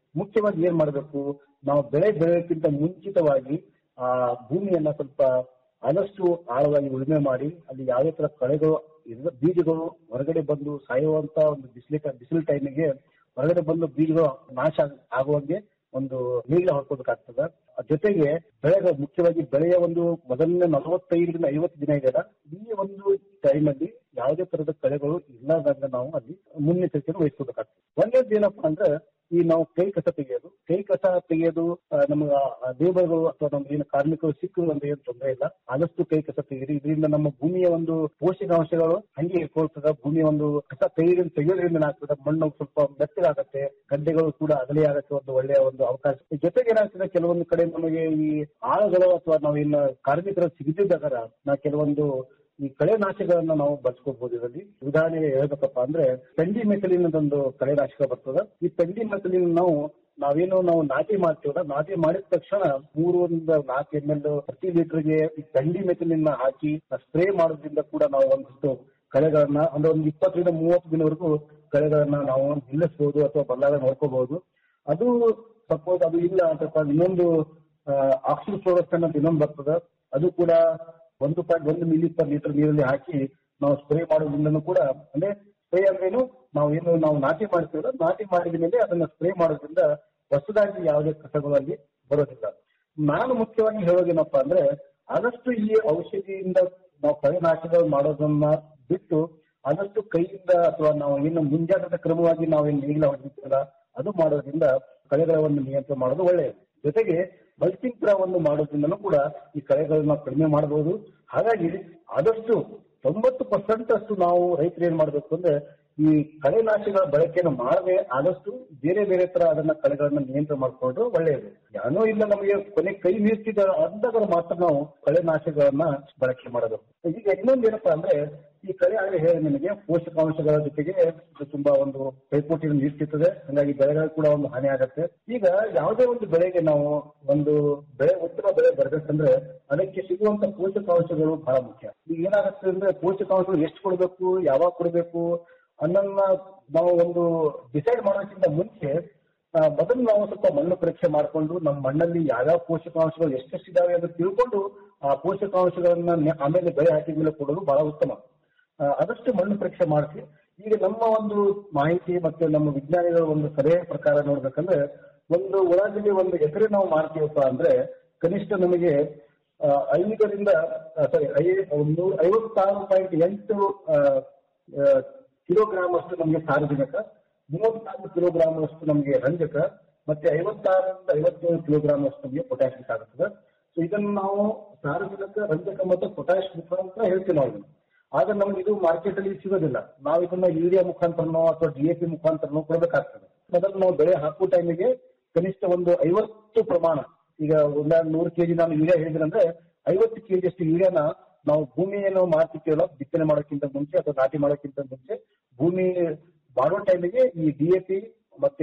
ಮುಖ್ಯವಾಗಿ ಏನ್ ಮಾಡಬೇಕು ನಾವು ಬೆಳೆ ಬೆಳೆಯೋಕ್ಕಿಂತ ಮುಂಚಿತವಾಗಿ ಆ ಭೂಮಿಯನ್ನ ಸ್ವಲ್ಪ ಆದಷ್ಟು ಆಳವಾಗಿ ಉಳುಮೆ ಮಾಡಿ ಅಲ್ಲಿ ಯಾವುದೇ ತರ ಕಳೆಗಳು ಇರುವ ಬೀಜಗಳು ಹೊರಗಡೆ ಬಂದು ಸಾಯುವಂತ ಒಂದು ಬಿಸಿಲಿ ಬಿಸಿಲು ಟೈಮಿಗೆ ಹೊರಗಡೆ ಬಂದು ಬೀಜಗಳು ನಾಶ ಆಗ್- ಆಗುವಂಗೆ ಒಂದು ನೀಗ್ಲ ಹೊಡ್ಕೋಬೇಕಾಗ್ತದ ಜೊತೆಗೆ ಬೆಳೆಗಳು ಮುಖ್ಯವಾಗಿ ಬೆಳೆಯ ಒಂದು ಮೊದಲನೇ ನಲವತ್ತೈದರಿಂದ ಐವತ್ತು ದಿನ ಇದೆಯಲ್ಲ ಈ ಒಂದು ಟೈಮ್ ಅಲ್ಲಿ ಯಾವುದೇ ತರದ ಕಳೆಗಳು ಇಲ್ಲದಂಗ ನಾವು ಅಲ್ಲಿ ಮುನ್ನೆಚ್ಚರಿಕೆಯನ್ನು ವಹಿಸ್ಕೋಬೇಕಾಗ್ತದೆ ಒಂದೇದು ಏನಪ್ಪಾ ಅಂದ್ರೆ ಈ ನಾವು ಕೈ ಕಸ ತೆಗೆಯೋದು ಕೈ ಕಸ ತೆಗೆಯೋದು ಆ, ನಮ್ಗೆ ಲೇಬರ್ಗಳು ಅಥವಾ ನಮ್ಮ ಏನು ಕಾರ್ಮಿಕರು ಸಿಕ್ಕರು ಅಂತ ಏನು ತೊಂದರೆ ಇಲ್ಲ ಆದಷ್ಟು ಕೈ ಕಸ ತೆಗೀರಿ ಇದರಿಂದ ನಮ್ಮ ಭೂಮಿಯ ಒಂದು ಪೋಷಕಾಂಶಗಳು ಹಂಗೆ ಇಟ್ಕೊಳ್ತದ ಭೂಮಿಯ ಒಂದು ಕಸ ತೆಗೆಯೋದ್ರಿಂದ ತೆಗೆಯೋದ್ರಿಂದ ಏನಾಗ್ತದೆ ಮಣ್ಣು ಸ್ವಲ್ಪ ಮೆತ್ತಗಾಗತ್ತೆ ಗಡ್ಡೆಗಳು ಕೂಡ ಅಗಲಿ ಆಗಕ್ಕೆ ಒಂದು ಒಳ್ಳೆಯ ಒಂದು ಅವಕಾಶ ಈ ಜೊತೆಗೆ ಏನಾಗ್ತದೆ ಕೆಲವೊಂದು ಕಡೆ ನಮಗೆ ಈ ಆಳುಗಳು ಅಥವಾ ನಾವೇನು ಕಾರ್ಮಿಕರು ಸಿಗದಿದ್ದಾಗ ನಾ ಕೆಲವೊಂದು ಈ ಕಳೆನಾಶಕಗಳನ್ನ ನಾವು ಬಳಸ್ಕೋಬಹುದು ಇದರಲ್ಲಿ ಉದಾಹರಣೆಗೆ ಹೇಳ್ಬೇಕಪ್ಪ ಅಂದ್ರೆ ಪೆಂಡಿ ಮೆಥಲಿನ್ ಒಂದು ಕಳೆನಾಶಕ ಬರ್ತದ ಈ ಪೆಂಡಿ ಮೆಥಲಿನ್ ನಾವು ನಾವೇನು ನಾವು ನಾಟಿ ಮಾಡ್ತೀವಲ್ಲ ನಾಟಿ ಮಾಡಿದ ತಕ್ಷಣ ಮೂರರಿಂದ ನಾಲ್ಕು ಎಂ ಎಲ್ ಪ್ರತಿ ಲೀಟರ್ಗೆ ಈ ಪೆಂಡಿ ಮೆಥಲಿನ್ ಹಾಕಿ ಸ್ಪ್ರೇ ಮಾಡೋದ್ರಿಂದ ಕೂಡ ನಾವು ಒಂದಿಷ್ಟು ಕಳೆಗಳನ್ನ ಅಂದ್ರೆ ಒಂದು ಇಪ್ಪತ್ತರಿಂದ ಮೂವತ್ತು ದಿನವರೆಗೂ ಕಳೆಗಳನ್ನ ನಾವು ನಿಲ್ಲಿಸಬಹುದು ಅಥವಾ ಬದಲಾವಣೆ ನೋಡ್ಕೋಬಹುದು ಅದು ಸಪೋಸ್ ಅದು ಇಲ್ಲ ಅಂತಪ್ಪ ಇನ್ನೊಂದು ಆಕ್ಸಿಜನ್ ಫ್ಲೋರಸ್ ಅನ್ನೋದು ಇನ್ನೊಂದು ಬರ್ತದ ಅದು ಕೂಡ ಒಂದು ಪಾಯಿಂಟ್ ಒಂದು ಮಿಲಿ ಪರ್ ಲೀಟರ್ ನೀರಲ್ಲಿ ಹಾಕಿ ನಾವು ಸ್ಪ್ರೇ ಮಾಡೋದ್ರಿಂದನೂ ಕೂಡ ಅಂದ್ರೆ ಸ್ಪ್ರೇ ಅಂದ್ರೇನು ನಾವು ಏನು ನಾವು ನಾಟಿ ಮಾಡ್ತೀವಲ್ಲ ನಾಟಿ ಮಾಡಿದ ಮೇಲೆ ಅದನ್ನ ಸ್ಪ್ರೇ ಮಾಡೋದ್ರಿಂದ ಹೊಸದಾಗಿ ಯಾವುದೇ ಕಸಗಳು ಅಲ್ಲಿ ಬರೋದಿಲ್ಲ ನಾನು ಮುಖ್ಯವಾಗಿ ಹೇಳೋದೇನಪ್ಪ ಅಂದ್ರೆ ಆದಷ್ಟು ಈ ಔಷಧಿಯಿಂದ ನಾವು ಕಳೆನಾಶಕಗಳು ಮಾಡೋದನ್ನ ಬಿಟ್ಟು ಆದಷ್ಟು ಕೈಯಿಂದ ಅಥವಾ ನಾವು ಏನು ಮುಂಜಾಗ್ರತಾ ಕ್ರಮವಾಗಿ ನಾವೇನು ನೇಗಿಲ ಹೊಡಿತೀವಲ್ಲ ಅದು ಮಾಡೋದ್ರಿಂದ ಕಳೆಗಳ ಒಂದು ನಿಯಂತ್ರಣ ಮಾಡೋದು ಒಳ್ಳೆಯದು ಜೊತೆಗೆ ಮಲ್ಚಿಂಗ್ ತರ ಒಂದು ಮಾಡೋದ್ರಿಂದನೂ ಕೂಡ ಈ ಕಳೆಗಳನ್ನ ಕಡಿಮೆ ಮಾಡಬಹುದು ಹಾಗಾಗಿ ಆದಷ್ಟು ತೊಂಬತ್ತು ಪರ್ಸೆಂಟ್ ಅಷ್ಟು ನಾವು ರೈತರು ಏನ್ ಮಾಡ್ಬೇಕು ಅಂದ್ರೆ ಈ ಕಳೆನಾಶಕಗಳ ಬಳಕೆಯನ್ನು ಮಾಡದೆ ಆದಷ್ಟು ಬೇರೆ ಬೇರೆ ತರ ಅದನ್ನ ಕಳೆಗಳನ್ನ ನಿಯಂತ್ರಣ ಮಾಡ್ಕೊಂಡು ಒಳ್ಳೆಯದು ಯಾನೋ ಇಲ್ಲ ನಮಗೆ ಕೊನೆ ಕೈ ಮೀರ್ತಿದ ಅಂದಾಗ ಮಾತ್ರ ನಾವು ಕಳೆನಾಶಕಗಳನ್ನ ಬಳಕೆ ಮಾಡಬೇಕು ಈಗ ಇನ್ನೊಂದು ಏನಪ್ಪಾ ಅಂದ್ರೆ ಈ ಕಳೆ ಆಗಲೇ ಹೇಳಿ ನಿಮಗೆ ಪೋಷಕಾಂಶಗಳ ಜೊತೆಗೆ ಇದು ತುಂಬಾ ಒಂದು ಪೈಪೋಟಿಯನ್ನು ನೀಡ್ತಿರ್ತದೆ ಹಾಗಾಗಿ ಬೆಳೆಗಳು ಕೂಡ ಒಂದು ಹಾನಿ ಆಗತ್ತೆ ಈಗ ಯಾವುದೇ ಒಂದು ಬೆಳೆಗೆ ನಾವು ಒಂದು ಬೆಳೆ ಉತ್ತಮ ಬೆಳೆ ಬರಬೇಕಂದ್ರೆ ಅದಕ್ಕೆ ಸಿಗುವಂತ ಪೋಷಕಾಂಶಗಳು ಬಹಳ ಮುಖ್ಯ ಈಗ ಏನಾಗುತ್ತೆ ಅಂದ್ರೆ ಪೋಷಕಾಂಶಗಳು ಎಷ್ಟು ಕೊಡಬೇಕು ಯಾವಾಗ ಕೊಡಬೇಕು ಅನ್ನೋದನ್ನ ನಾವು ಒಂದು ಡಿಸೈಡ್ ಮಾಡೋದಕ್ಕಿಂತ ಮುಂಚೆ ಆ, ಮೊದಲು ನಾವು ಸ್ವಲ್ಪ ಮಣ್ಣು ಪರೀಕ್ಷೆ ಮಾಡಿಕೊಂಡು ನಮ್ಮ ಮಣ್ಣಲ್ಲಿ ಯಾವ್ಯಾವ ಪೋಷಕಾಂಶಗಳು ಎಷ್ಟೆಷ್ಟಿದಾವೆ ಅಂತ ತಿಳ್ಕೊಂಡು ಆ ಪೋಷಕಾಂಶಗಳನ್ನ ನೆ- ಆಮೇಲೆ ಬೆಳೆ ಹಾಕಿದ ಮೇಲೆ ಕೊಡೋದು ಬಹಳ ಉತ್ತಮ ಆ, ಆದಷ್ಟು ಮಣ್ಣು ಪರೀಕ್ಷೆ ಮಾಡಿಸಿ ಈಗ ನಮ್ಮ ಒಂದು ಮಾಹಿತಿ ಮತ್ತೆ ನಮ್ಮ ವಿಜ್ಞಾನಿಗಳ ಒಂದು ಸಲಹೆ ಪ್ರಕಾರ ನೋಡ್ಬೇಕಂದ್ರೆ ಒಂದು ಉಳ್ಳಾಗಡ್ಡಿ ಒಂದು ಎಕರೆ ನಾವು ಮಾಡ್ತೀವಪ್ಪ ಅಂದ್ರೆ ಕನಿಷ್ಠ ನಮಗೆ ಆ, ಐದರಿಂದ ಸಾರಿ ಒಂದು ಐವತ್ತಾರು ಪಾಯಿಂಟ್ ಎಂಟು ಆ, ಆ, ಕಿಲೋಗ್ರಾಮ್ ಅಷ್ಟು ನಮಗೆ ಸಾರಜನಕ ಮೂವತ್ತಾರು ಕಿಲೋಗ್ರಾಮ್ ಅಷ್ಟು ನಮಗೆ ರಂಜಕ ಮತ್ತೆ ಐವತ್ತಾರರಿಂದ ಐವತ್ತೇಳು ಕಿಲೋಗ್ರಾಮ್ ಅಷ್ಟು ನಮಗೆ ಪೊಟ್ಯಾಶ್ ಬೇಕಾಗುತ್ತದೆ ಸೊ ಇದನ್ನು ನಾವು ಸಾರಜನಕ ರಂಜಕ ಮತ್ತು ಪೊಟ್ಯಾಶ್ ಮುಖಾಂತರ ಹೇಳ್ತೀವಿ ನಾವು ಇದನ್ನ. ಆದ್ರೆ ನಮ್ಗೆ ಇದು ಮಾರ್ಕೆಟ್ ಅಲ್ಲಿ ಸಿಗೋದಿಲ್ಲ ನಾವು ಇದನ್ನ ಯೂರಿಯಾ ಮುಖಾಂತರನೋ ಅಥವಾ ಡಿ ಎ ಪಿ ಮುಖಾಂತರನೋ ಕೊಡಬೇಕಾಗ್ತದೆ ಮೊದಲು ನಾವು ಬೆಳೆ ಹಾಕುವ ಟೈಮಿಗೆ ಕನಿಷ್ಠ ಒಂದು ಐವತ್ತು ಪ್ರಮಾಣ ಈಗ ಒಂದೆರಡು ನೂರು ಕೆಜಿ ನಾನು ಯೂರಿಯಾ ಹೇಳಿದ್ರಂದ್ರೆ ಐವತ್ತು ಕೆಜಿ ಅಷ್ಟು ಯೂರಿಯಾನ ನಾವು ಭೂಮಿಯನ್ನು ಮಾಡ್ತಿರ್ತೀವಲ್ಲ ಬಿತ್ತನೆ ಮಾಡೋಕ್ಕಿಂತ ಮುಂಚೆ ಅಥವಾ ನಾಟಿ ಮಾಡೋಕ್ಕಿಂತ ಮುಂಚೆ ಭೂಮಿ ಮಾಡೋ ಟೈಮಿಗೆ ಈ ಡಿ ಎ ಪಿ ಮತ್ತೆ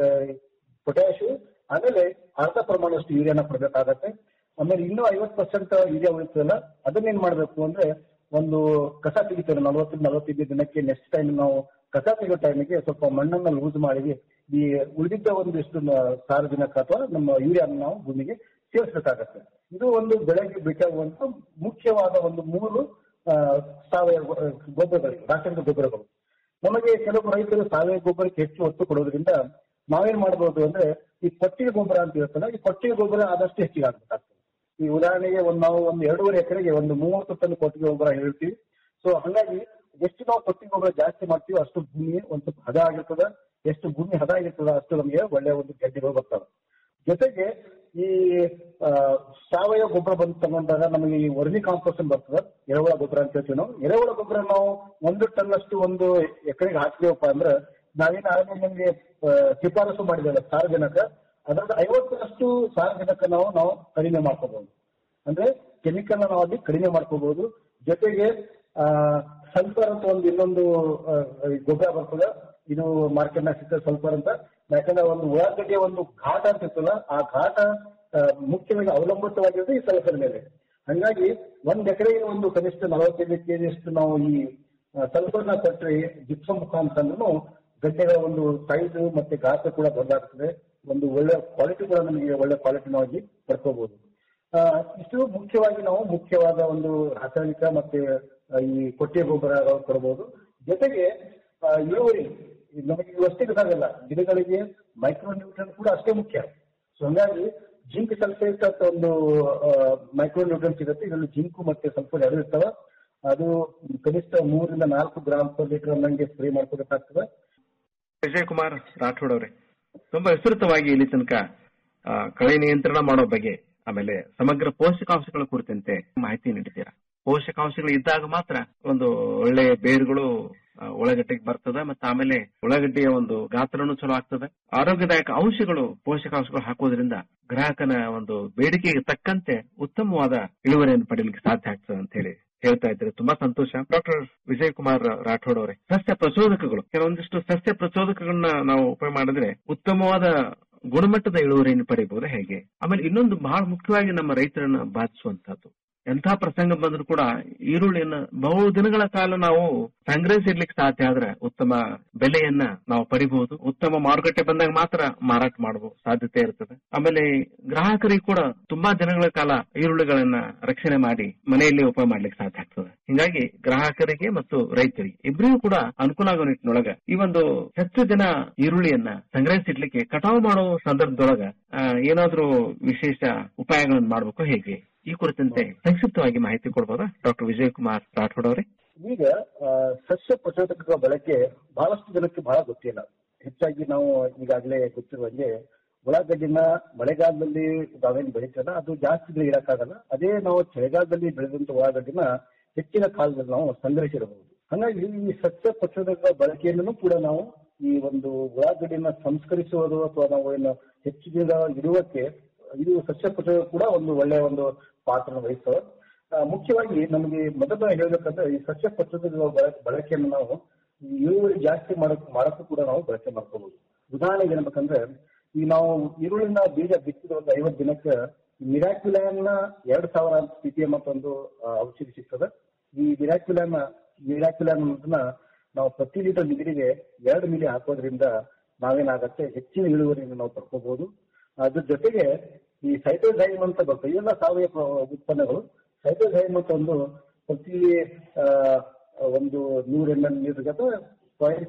ಪೊಟ್ಯಾಶ್ ಆಮೇಲೆ ಅರ್ಧ ಪ್ರಮಾಣದಷ್ಟು ಯೂರಿಯಾನ ಕೊಡಬೇಕಾಗತ್ತೆ ಆಮೇಲೆ ಇನ್ನೂ ಐವತ್ತು ಪರ್ಸೆಂಟ್ ಯೂರಿಯಾ ಉಳಿತದಲ್ಲ ಅದನ್ನೇನ್ ಮಾಡ್ಬೇಕು ಅಂದ್ರೆ ಒಂದು ಕಸ ತೆಗಿತಾರೆ ನಲವತ್ತರಿಂದ ನಲವತ್ತೈದು ದಿನಕ್ಕೆ ನೆಕ್ಸ್ಟ್ ಟೈಮ್ ನಾವು ಕಸ ತೆಗೋ ಟೈಮಿಗೆ ಸ್ವಲ್ಪ ಮಣ್ಣನ್ನ ಲೂಸ್ ಮಾಡಿ ಈ ಉಳಿದಿದ್ದ ಒಂದಿಷ್ಟು ನ- ಸಾರಜನಕ ಅಥವಾ ನಮ್ಮ ಯೂರಿಯಾನ ನಾವು ಭೂಮಿಗೆ ಸೇರಿಸಬೇಕಾಗತ್ತೆ ಇದು ಒಂದು ಬೆಳೆಗೆ ಬೇಕಾಗುವಂತ ಮುಖ್ಯವಾದ ಒಂದು ಮೂರು ಆ, ಸಾವಯವ ಆ, ಗೊಬ್ಬರಗಳು ರಾಸಾಯನಿಕ ಗೊಬ್ಬರಗಳು ನಮಗೆ ಕೆಲವು ರೈತರು ಸಾವಯವ ಗೊಬ್ಬರಕ್ಕೆ ಹೆಚ್ಚು ಒತ್ತು ಕೊಡೋದ್ರಿಂದ ನಾವೇನ್ ಮಾಡಬಹುದು ಅಂದ್ರೆ ಈ ಕೊಟ್ಟಿಗೆ ಗೊಬ್ಬರ ಅಂತ ಇರುತ್ತಲ್ಲ ಈ ಕೊಟ್ಟಿಗೆ ಗೊಬ್ಬರ ಆದಷ್ಟು ಹೆಚ್ಚಿಗೆ ಆಗ್ಬೇಕಾಗ್ತದೆ ಈ ಉದಾಹರಣೆಗೆ ಒಂದು ನಾವು ಒಂದು ಎರಡೂವರೆ ಎಕರೆಗೆ ಒಂದು ಮೂವತ್ತು ಟನ್ ಕೊಟ್ಟಿಗೆ ಗೊಬ್ಬರ ಹೇಳ್ತೀವಿ ಸೊ ಹಂಗಾಗಿ ಎಷ್ಟು ನಾವು ಕೊಟ್ಟಿಗೆ ಗೊಬ್ಬರ ಜಾಸ್ತಿ ಮಾಡ್ತೀವಿ ಅಷ್ಟು ಭೂಮಿ ಒಂದು ಸ್ವಲ್ಪ ಹದ ಆಗಿರ್ತದೆ ಎಷ್ಟು ಭೂಮಿ ಹದ ಆಗಿರ್ತದ ಅಷ್ಟು ನಮಗೆ ಒಳ್ಳೆಯ ಒಂದು ಗೆಡ್ಡೆಗಳು ಬರ್ತವೆ ಜೊತೆಗೆ ಈ ಆ, ಸಾವಯವ ಗೊಬ್ಬರ ಬಂದು ತಗೊಂಡಾಗ ನಮಗೆ ಈ ವರ್ಮಿ ಕಾಂಪೋಸ್ಟ್ ಬರ್ತದೆ ಎರೆಹುಳ ಗೊಬ್ಬರ ಅಂತ ಹೇಳ್ತೀವಿ ನಾವು ಎರೆಹುಳ ಗೊಬ್ಬರ ನಾವು ಒಂದು ಟನ್ ಅಷ್ಟು ಒಂದು ಎಕರೆಗೆ ಹಾಕ್ತೀವಪ್ಪ ಅಂದ್ರೆ ನಾವೇನು ಆಗಲೇ ನಿಮಗೆ ಆ, ಶಿಫಾರಸು ಮಾಡಿದ್ದೇವೆ ಸಾರಜನಕ ಅದರದ ಐವತ್ತರಷ್ಟು ಸಾರಜನಕ ನಾವು ನಾವು ಕಡಿಮೆ ಮಾಡ್ಕೋಬಹುದು ಅಂದ್ರೆ ಕೆಮಿಕಲ್ ನಾವು ಅಲ್ಲಿ ಕಡಿಮೆ ಮಾಡ್ಕೋಬಹುದು ಜೊತೆಗೆ ಆ ಸಲ್ಫರ್ ಅಂತ ಒಂದು ಇನ್ನೊಂದು ಆ, ಈ ಗೊಬ್ಬರ ಬರ್ತದೆ ಇದು ಮಾರ್ಕೆಟ್ ನಾಗ ಸಿಗ್ತದೆ ಸಲ್ಫರ್ ಅಂತ ಯಾಕಂದ್ರೆ ಒಂದು ಉಳ್ಳಾಗಡ್ಡಿಯ ಒಂದು ಘಾಟ ಅಂತ ಇರ್ತಲ್ಲ ಆ ಘಾಟ ಆ, ಮುಖ್ಯವಾಗಿ ಅವಲಂಬಿತವಾಗಿರೋದು ಈ ಸಲ್ಫರ್ ಮೇಲೆ ಹಂಗಾಗಿ ಒಂದ್ ಎಕರೆಗೆ ಒಂದು ಕನಿಷ್ಠ ನಲವತ್ತೈದು ಕೆಜಿ ಅಷ್ಟು ನಾವು ಈ ಸಲ್ಫರ್ನ ಕೊಟ್ಟರೆ ಜಿಪ್ಸಮ್ ಮುಖಾಂತರ ಗಡ್ಡೆಗಳ ಒಂದು ಸೈಜ್ ಮತ್ತೆ ಗಾತ್ರ ಕೂಡ ಬದಲಾಗ್ತದೆ ಒಂದು ಒಳ್ಳೆ ಕ್ವಾಲಿಟಿ ಕೂಡ ನಮಗೆ ಒಳ್ಳೆ ಕ್ವಾಲಿಟಿನಾಗಿ ಪಡ್ಕೋಬಹುದು ಆ, ಇಷ್ಟು ಮುಖ್ಯವಾಗಿ ನಾವು ಮುಖ್ಯವಾದ ಒಂದು ರಾಸಾಯನಿಕ ಮತ್ತೆ ಆ, ಈ ಕೊಟ್ಟಿಗೆ ಗೊಬ್ಬರ ಕೊಡಬಹುದು ಜೊತೆಗೆ ಆ, ಇಳುವರಿ ಇದು ನಮಗೆ ಇವಷ್ಟೇ ಬೇಕಾಗಲ್ಲ ಗಿಡಗಳಿಗೆ ಮೈಕ್ರೋ ನ್ಯೂಟ್ರನ್ ಕೂಡ ಅಷ್ಟೇ ಮುಖ್ಯ ಸೊ ಹಂಗಾಗಿ ಜಿಂಕ್ ಸಲ್ಫೇಟ್ ಅಂತ ಒಂದು ಮೈಕ್ರೋ ನ್ಯೂಟ್ರನ್ ಸಿಗುತ್ತೆ ಇದರಲ್ಲಿ ಜಿಂಕು ಮತ್ತೆ ಸಲ್ಫೇಟ್ ಎರಡು ಇರ್ತವೆ ಅದು ಕನಿಷ್ಠ ಮೂರರಿಂದ ನಾಲ್ಕು ಗ್ರಾಮ್ ಪರ್ ಲೀಟರ್ ಅನ್ನಂಗೆ ಸ್ಪ್ರೇ ಮಾಡ್ಕೋಬೇಕಾಗ್ತದೆ ವಿಜಯ್ ಕುಮಾರ್ ರಾಠೋಡ್ ಅವರೇ ತುಂಬಾ ವಿಸ್ತೃತವಾಗಿ ಇಲ್ಲಿ ತನಕ ಆ, ಕಳೆ ನಿಯಂತ್ರಣ ಮಾಡೋ ಬಗ್ಗೆ ಆಮೇಲೆ ಸಮಗ್ರ ಪೋಷಕಾಂಶಗಳ ಕುರಿತಂತೆ ಮಾಹಿತಿ ನೀಡಿದ್ದೀರಾ ಪೋಷಕಾಂಶಗಳು ಇದ್ದಾಗ ಮಾತ್ರ ಒಂದು ಒಳ್ಳೆ ಬೇರುಗಳು ಆ, ಉಳ್ಳಾಗಡ್ಡೆಗೆ ಬರ್ತದೆ ಮತ್ತೆ ಆಮೇಲೆ ಉಳ್ಳಾಗಡ್ಡೆಯ ಒಂದು ಗಾತ್ರನೂ ಚಲೋ ಆಗ್ತದೆ ಆರೋಗ್ಯದಾಯಕ ಅಂಶಗಳು ಪೋಷಕಾಂಶಗಳು ಹಾಕೋದ್ರಿಂದ ಗ್ರಾಹಕನ ಒಂದು ಬೇಡಿಕೆಗೆ ತಕ್ಕಂತೆ ಉತ್ತಮವಾದ ಇಳುವರಿಯನ್ನು ಪಡೆಯಲಿಕ್ಕೆ ಸಾಧ್ಯ ಆಗ್ತದೆ ಅಂತ ಹೇಳಿ ಹೇಳ್ತಾ ಇದ್ದಾರೆ ತುಂಬಾ ಸಂತೋಷ ಡಾಕ್ಟರ್ ವಿಜಯ್ ಕುಮಾರ್ ರಾಠೋಡ್ ಅವರೇ ಸಸ್ಯ ಪ್ರಚೋದಕಗಳು ಕೆಲವೊಂದಿಷ್ಟು ಸಸ್ಯ ಪ್ರಚೋದಕಗಳನ್ನ ನಾವು ಉಪಯೋಗ ಮಾಡಿದ್ರೆ ಉತ್ತಮವಾದ ಗುಣಮಟ್ಟದ ಇಳುವರಿಯನ್ನು ಪಡೆಯಬಹುದು ಹೇಗೆ ಆಮೇಲೆ ಇನ್ನೊಂದು ಬಹಳ ಮುಖ್ಯವಾಗಿ ನಮ್ಮ ರೈತರನ್ನ ಬಾಧಿಸುವಂತಹದ್ದು ಎಂಥ ಪ್ರಸಂಗ ಬಂದರೂ ಕೂಡ ಈರುಳ್ಳಿಯನ್ನ ಬಹು ದಿನಗಳ ಕಾಲ ನಾವು ಸಂಗ್ರಹಿಸಿಡ್ಲಿಕ್ಕೆ ಸಾಧ್ಯ ಆದ್ರೆ ಉತ್ತಮ ಬೆಲೆಯನ್ನ ನಾವು ಪಡಿಬಹುದು ಉತ್ತಮ ಮಾರುಕಟ್ಟೆ ಬಂದಾಗ ಮಾತ್ರ ಮಾರಾಟ ಮಾಡಬಹುದು ಸಾಧ್ಯತೆ ಇರ್ತದೆ ಆಮೇಲೆ ಗ್ರಾಹಕರಿಗೆ ಕೂಡ ತುಂಬಾ ದಿನಗಳ ಕಾಲ ಈರುಳ್ಳಿಗಳನ್ನ ರಕ್ಷಣೆ ಮಾಡಿ ಮನೆಯಲ್ಲಿ ಉಪಯೋಗ ಮಾಡ್ಲಿಕ್ಕೆ ಸಾಧ್ಯ ಆಗ್ತದೆ ಹಿಂಗಾಗಿ ಗ್ರಾಹಕರಿಗೆ ಮತ್ತು ರೈತರಿಗೆ ಇಬ್ಬರಿಗೂ ಕೂಡ ಅನುಕೂಲ ಆಗೋ ನಿಟ್ಟಿನೊಳಗ ಈ ಒಂದು ಹೆಚ್ಚು ದಿನ ಈರುಳ್ಳಿಯನ್ನ ಸಂಗ್ರಹಿಸಿಡ್ಲಿಕ್ಕೆ ಕಟಾವು ಮಾಡೋ ಸಂದರ್ಭದೊಳಗ ಆ, ಏನಾದ್ರೂ ವಿಶೇಷ ಉಪಾಯಗಳನ್ನು ಮಾಡಬೇಕು ಹೇಗೆ ಈ ಕುರಿತಂತೆ ಸಂಕ್ಷಿಪ್ತವಾಗಿ ಮಾಹಿತಿ ಕೊಡ್ಬೋದಾ ಡಾಕ್ಟರ್ ವಿಜಯ್ ಕುಮಾರ್ ರಾಠೋಡ್ ಅವರೇ ಈಗ ಆ, ಸಸ್ಯ ಪ್ರಚೋದಕಗಳ ಬಳಕೆ ಬಹಳಷ್ಟು ಜನಕ್ಕೆ ಬಹಳ ಗೊತ್ತಿಲ್ಲ ಹೆಚ್ಚಾಗಿ ನಾವು ಈಗಾಗಲೇ ಗೊತ್ತಿರುವಂಗೆ ಉಳ್ಳಾಗಡ್ಡಿನ ಮಳೆಗಾಲದಲ್ಲಿ ನಾವೇನು ಬೆಳಿತೇವಲ್ಲ ಅದು ಜಾಸ್ತಿ ದಿನ ಇರಕ್ಕಾಗಲ್ಲ ಅದೇ ನಾವು ಚಳಿಗಾಲದಲ್ಲಿ ಬೆಳೆದಂತ ಉಳ್ಳಾಗಡ್ಡಿನ ಹೆಚ್ಚಿನ ಕಾಲದಲ್ಲಿ ನಾವು ಸಂಗ್ರಹಿಸಿರಬಹುದು ಹಾಗಾಗಿ ಈ ಸಸ್ಯ ಪ್ರಚೋದಕಗಳ ಬಳಕೆಯನ್ನು ಕೂಡ ನಾವು ಈ ಒಂದು ಉಳ್ಳಾಗಡ್ಡಿನ ಸಂಸ್ಕರಿಸುವುದು ಅಥವಾ ನಾವು ಏನು ಹೆಚ್ಚು ದಿನ ಇಡುವಕ್ಕೆ ಇದು ಸಸ್ಯ ಪ್ರಚೋದಕ ಕೂಡ ಒಂದು ಒಳ್ಳೆಯ ಒಂದು ಪಾತ್ರ ವಹಿಸ್ತವೆ ಆ, ಮುಖ್ಯವಾಗಿ ನಮಗೆ ಮೊದಲು ಹೇಳ್ಬೇಕಂದ್ರೆ ಈ ಸಸ್ಯ ಪ್ರಚೋದಕಗಳ ಬಳ- ಬಳಕೆಯನ್ನು ನಾವು ಈ ಇಳುವರಿ ಜಾಸ್ತಿ ಮಾಡಕ್ ಮಾಡಕ್ಕೂ ಕೂಡ ನಾವು ಬಳಕೆ ಮಾಡ್ಕೋಬಹುದು ಉದಾಹರಣೆಗೆ ಏನ್ಬೇಕಂದ್ರೆ ಈ ನಾವು ಈರುಳ್ಳಿನ ಬೀಜ ಬಿತ್ತಿದ ಒಂದು ಐವತ್ತು ದಿನಕ್ಕೆ ಮಿರಾಕ್ಯುಲಾನ್ ಎರಡ್ ಸಾವಿರ ಪಿ ಪಿ ಎಂ ಅಂತ ಒಂದು ಆ, ಔಷಧಿ ಸಿಗ್ತದೆ ಈ ಮಿರಾಕ್ಯುಲಾನ್ ಮಿರಾಕ್ಯುಲಾನ್ ಅನ್ನೋದನ್ನ ನಾವು ಪ್ರತಿ ಲೀಟರ್ ನೀರಿಗೆ ಎರಡು ಮಿಲಿ ಹಾಕೋದ್ರಿಂದ ನಾವೇನಾಗತ್ತೆ ಹೆಚ್ಚಿನ ಇಳುವರಿಯನ್ನು ನಾವು ಪಡ್ಕೋಬಹುದು ಅದ್ರ ಜೊತೆಗೆ ಈ ಸೈಟೋಸೈಮ್ ಅಂತ ಬರ್ತದೆ ಇವೆಲ್ಲ ಸಾವಯವ ಪ್ರ- ಉತ್ಪನ್ನಗಳು ಸೈಟೋಸೈಮ್ ಅಂತ ಒಂದು ಪ್ರತಿ ಆ, ಒಂದು ನೂರ ಎಂ ಎಲ್ ನೀರಿಗೆ ಅಥವಾ ಪಾಯಿಂಟ್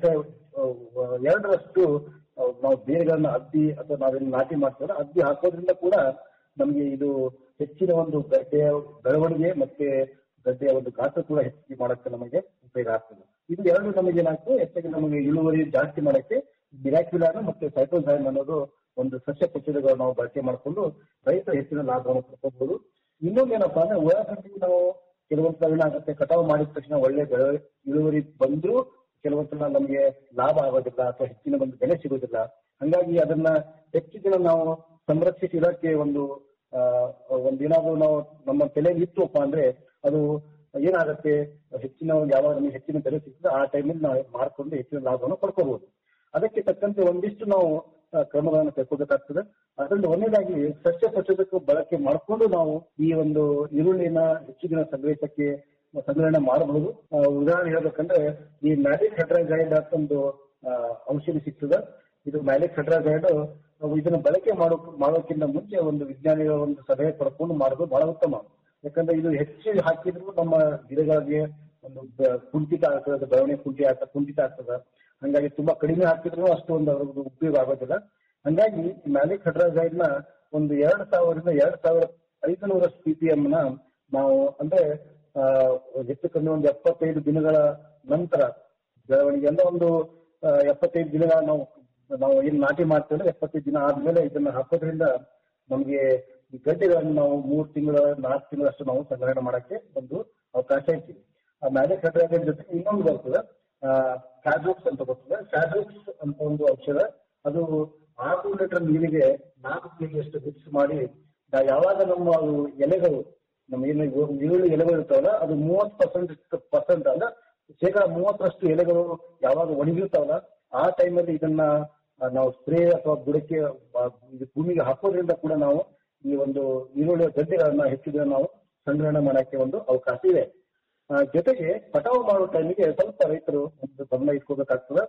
ಎರಡರಷ್ಟು ಆ, ನಾವು ಬೇರುಗಳನ್ನ ಅದ್ದಿ ಅಥವಾ ನಾವೇನು ನಾಟಿ ಮಾಡ್ತೀವಲ್ಲ ಅದ್ದಿ ಹಾಕೋದ್ರಿಂದ ಕೂಡ ನಮಗೆ ಇದು ಹೆಚ್ಚಿನ ಒಂದು ಗಡ್ಡೆಯ ಬೆಳವಣಿಗೆ ಮತ್ತೆ ಗಡ್ಡೆಯ ಒಂದು ಗಾತ್ರ ಕೂಡ ಹೆಚ್ಚಿಗೆ ಮಾಡಕ್ಕೆ ನಮಗೆ ಉಪಯೋಗ ಆಗ್ತದೆ ಇದು ಎರಡು ನಮಗೆ ಏನಾಗ್ತದೆ ಹೆಚ್ಚಾಗಿ ನಮಗೆ ಇಳುವರಿ ಜಾಸ್ತಿ ಮಾಡಕ್ಕೆ ಮಿರಾಕ್ಯುಲಾನ ಮತ್ತೆ ಸೈಟೋಸೈಮ್ ಅನ್ನೋದು ಒಂದು ಸಸ್ಯ ಪ್ರಚೋದಕಗಳು ನಾವು ಬಳಕೆ ಮಾಡಿಕೊಂಡು ರೈತ ಹೆಚ್ಚಿನ ಲಾಭವನ್ನು ಪಡ್ಕೋಬಹುದು ಇನ್ನೊಂದು ಏನಪ್ಪಾ ಅಂದ್ರೆ ಉಳ್ಳಾಗಡ್ಡಿ ನಾವು ಕೆಲವೊಂದು ಸಲ ಏನಾಗುತ್ತೆ ಕಟಾವು ಮಾಡಿದ ತಕ್ಷಣ ಒಳ್ಳೆ ಬೆಳೆ ಇಳುವರಿ ಬಂದ್ರು ಕೆಲವೊಂದು ಸಲ ನಮಗೆ ಲಾಭ ಆಗೋದಿಲ್ಲ ಅಥವಾ ಹೆಚ್ಚಿನ ಒಂದು ಬೆಲೆ ಸಿಗೋದಿಲ್ಲ ಹಂಗಾಗಿ ಅದನ್ನ ಹೆಚ್ಚು ದಿನ ನಾವು ಸಂರಕ್ಷಿಸಿ ಇಡಕ್ಕೆ ಒಂದು ಆ, ಒಂದೇನಾದ್ರೂ ನಾವು ನಮ್ಮ ತಲೆಯಲ್ಲಿ ಇತ್ತುವಪ್ಪ ಅಂದ್ರೆ ಅದು ಏನಾಗುತ್ತೆ ಹೆಚ್ಚಿನ ಒಂದು ಯಾವಾಗ ನಮಗೆ ಹೆಚ್ಚಿನ ಬೆಲೆ ಸಿಗ್ತದೆ ಆ ಟೈಮಲ್ಲಿ ನಾವು ಮಾರ್ಕೊಂಡು ಹೆಚ್ಚಿನ ಲಾಭವನ್ನು ಪಡ್ಕೋಬಹುದು ಅದಕ್ಕೆ ತಕ್ಕಂತೆ ಒಂದಿಷ್ಟು ನಾವು ಆ, ಕ್ರಮಗಳನ್ನು ಕೈಗೊಳ್ಳಬೇಕಾಗ್ತದೆ ಅದರಲ್ಲಿ ಒಂದನೇದಾಗಿ ಸಸ್ಯ ಪ್ರಚೋದಕ ಬಳಕೆ ಮಾಡಿಕೊಂಡು ನಾವು ಈ ಒಂದು ಈರುಳ್ಳಿನ ಹೆಚ್ಚು ದಿನ ಸಂಗ್ರಹಿಸಕ್ಕೆ ಸಂಗ್ರಹಣೆ ಮಾಡಬಹುದು ಆ, ಉದಾಹರಣೆ ಹೇಳ್ಬೇಕಂದ್ರೆ ಈ ಮ್ಯಾಲಿಕ್ ಹೆಡ್ರೈಡ್ ಅಂತ ಒಂದು ಆ, ಔಷಧಿ ಸಿಗ್ತದೆ ಇದು ಮ್ಯಾಲಿಕ್ ಹೆಡ್ರೈಡ್ ಇದನ್ನ ಬಳಕೆ ಮಾಡೋ ಮಾಡೋಕ್ಕಿಂತ ಮುಂಚೆ ಒಂದು ವಿಜ್ಞಾನಿಗಳ ಒಂದು ಸಲಹೆ ಪಡ್ಕೊಂಡು ಮಾಡೋದು ಬಹಳ ಉತ್ತಮ ಯಾಕಂದ್ರೆ ಇದು ಹೆಚ್ಚು ಹಾಕಿದ್ರು ನಮ್ಮ ಗಿಡಗಳಿಗೆ ಒಂದು ಬ- ಕುಂಠಿತ ಆಗ್ತದೆ ಅದು ಬೆಳವಣಿಗೆ ಕುಂಠಿ ಆಗ್ತದೆ ಕುಂಠಿತ ಆಗ್ತದೆ ಹಂಗಾಗಿ ತುಂಬಾ ಕಡಿಮೆ ಹಾಕಿದ್ರು ಅಷ್ಟು ಒಂದು ಅದ್ರದ್ದು ಉಪಯೋಗ ಆಗೋದಿಲ್ಲ ಹಂಗಾಗಿ ಮ್ಯಾಲಿಕ್ ಹೆಡ್ರೈಡ್ ನ ಒಂದು ಎರಡ್ ಸಾವಿರದಿಂದ ಎರಡ್ ಸಾವಿರ ಐದುನೂರಷ್ಟು ಪಿ ಪಿ ಎಂ ನ ನಾವು ಅಂದ್ರೆ ಆ, ಹೆಚ್ಚು ಕಮ್ಮಿ ಒಂದು ಎಪ್ಪತ್ತೈದು ದಿನಗಳ ನಂತರ ಬೆಳವಣಿಗೆ ಅಂದ್ರೆ ಒಂದು ಆ, ಎಪ್ಪತ್ತೈದು ದಿನಗಳ ನಾವು ನಾವು ಏನ್ ನಾಟಿ ಮಾಡ್ತೇವೆ ಎಪ್ಪತ್ತೈದು ದಿನ ಆದ್ಮೇಲೆ ಇದನ್ನ ಹಾಕೋದ್ರಿಂದ ನಮಗೆ ಈ ಗಡ್ಡೆಗಳನ್ನು ನಾವು ಮೂರ್ ತಿಂಗಳ ನಾಲ್ಕು ತಿಂಗಳಷ್ಟು ನಾವು ಸಂಗ್ರಹಣೆ ಮಾಡಕ್ಕೆ ಒಂದು ಅವಕಾಶ ಐತಿ ಆ ಮ್ಯಾಜಿಕ್ ಹೈಡ್ರಾಜನ್ ಜೊತೆ ಇನ್ನೊಂದು ಬರ್ತದೆ ಫ್ಯಾಬ್ರಿಕ್ಸ್ ಅಂತ ಬರ್ತದೆ ಫ್ಯಾಬ್ರಿಕ್ಸ್ ಅಂತ ಒಂದು ಔಷಧ ಅದು ಆರು ಲೀಟರ್ ನೀರಿಗೆ ನಾಲ್ಕು ಕೆಜಿ ಅಷ್ಟು ಮಿಕ್ಸ್ ಮಾಡಿ ನಾ ಯಾವಾಗ ನಮ್ಮ ಅವು ಎಲೆಗಳು ನಮ್ಮ ಏನು ಇವು- ಈರುಳ್ಳಿ ಎಲೆಗಳು ಇರ್ತಾವಲ್ಲ ಅದು ಮೂವತ್ತು ಪರ್ಸೆಂಟ್ ಪರ್ಸೆಂಟ್ ಅಲ್ಲ ಶೇಕಡ ಮೂವತ್ತರಷ್ಟು ಎಲೆಗಳು ಯಾವಾಗ ಒಣಗಿರ್ತಾವಲ್ಲ ಆ ಟೈಮಲ್ಲಿ ಇದನ್ನ ಆ, ನಾವು ಸ್ಪ್ರೇ ಅಥವಾ ಬುಡಕ್ಕೆ ಆ, ಇದು ಭೂಮಿಗೆ ಹಾಕೋದ್ರಿಂದ ಕೂಡ ನಾವು ಈ ಒಂದು ಈರುಳ್ಳಿಯ ಗಡ್ಡೆಗಳನ್ನ ಹೆಚ್ಚು ದಿನ ನಾವು ಸಂಗ್ರಹಣೆ ಮಾಡಕ್ಕೆ ಒಂದು ಅವಕಾಶ ಇದೆ ಆ, ಜೊತೆಗೆ ಕಟಾವು ಮಾಡೋ ಟೈಮಿಗೆ ಸ್ವಲ್ಪ ರೈತರು ಒಂದು ಗಮನ ಇಟ್ಕೋಬೇಕಾಗ್ತದೆ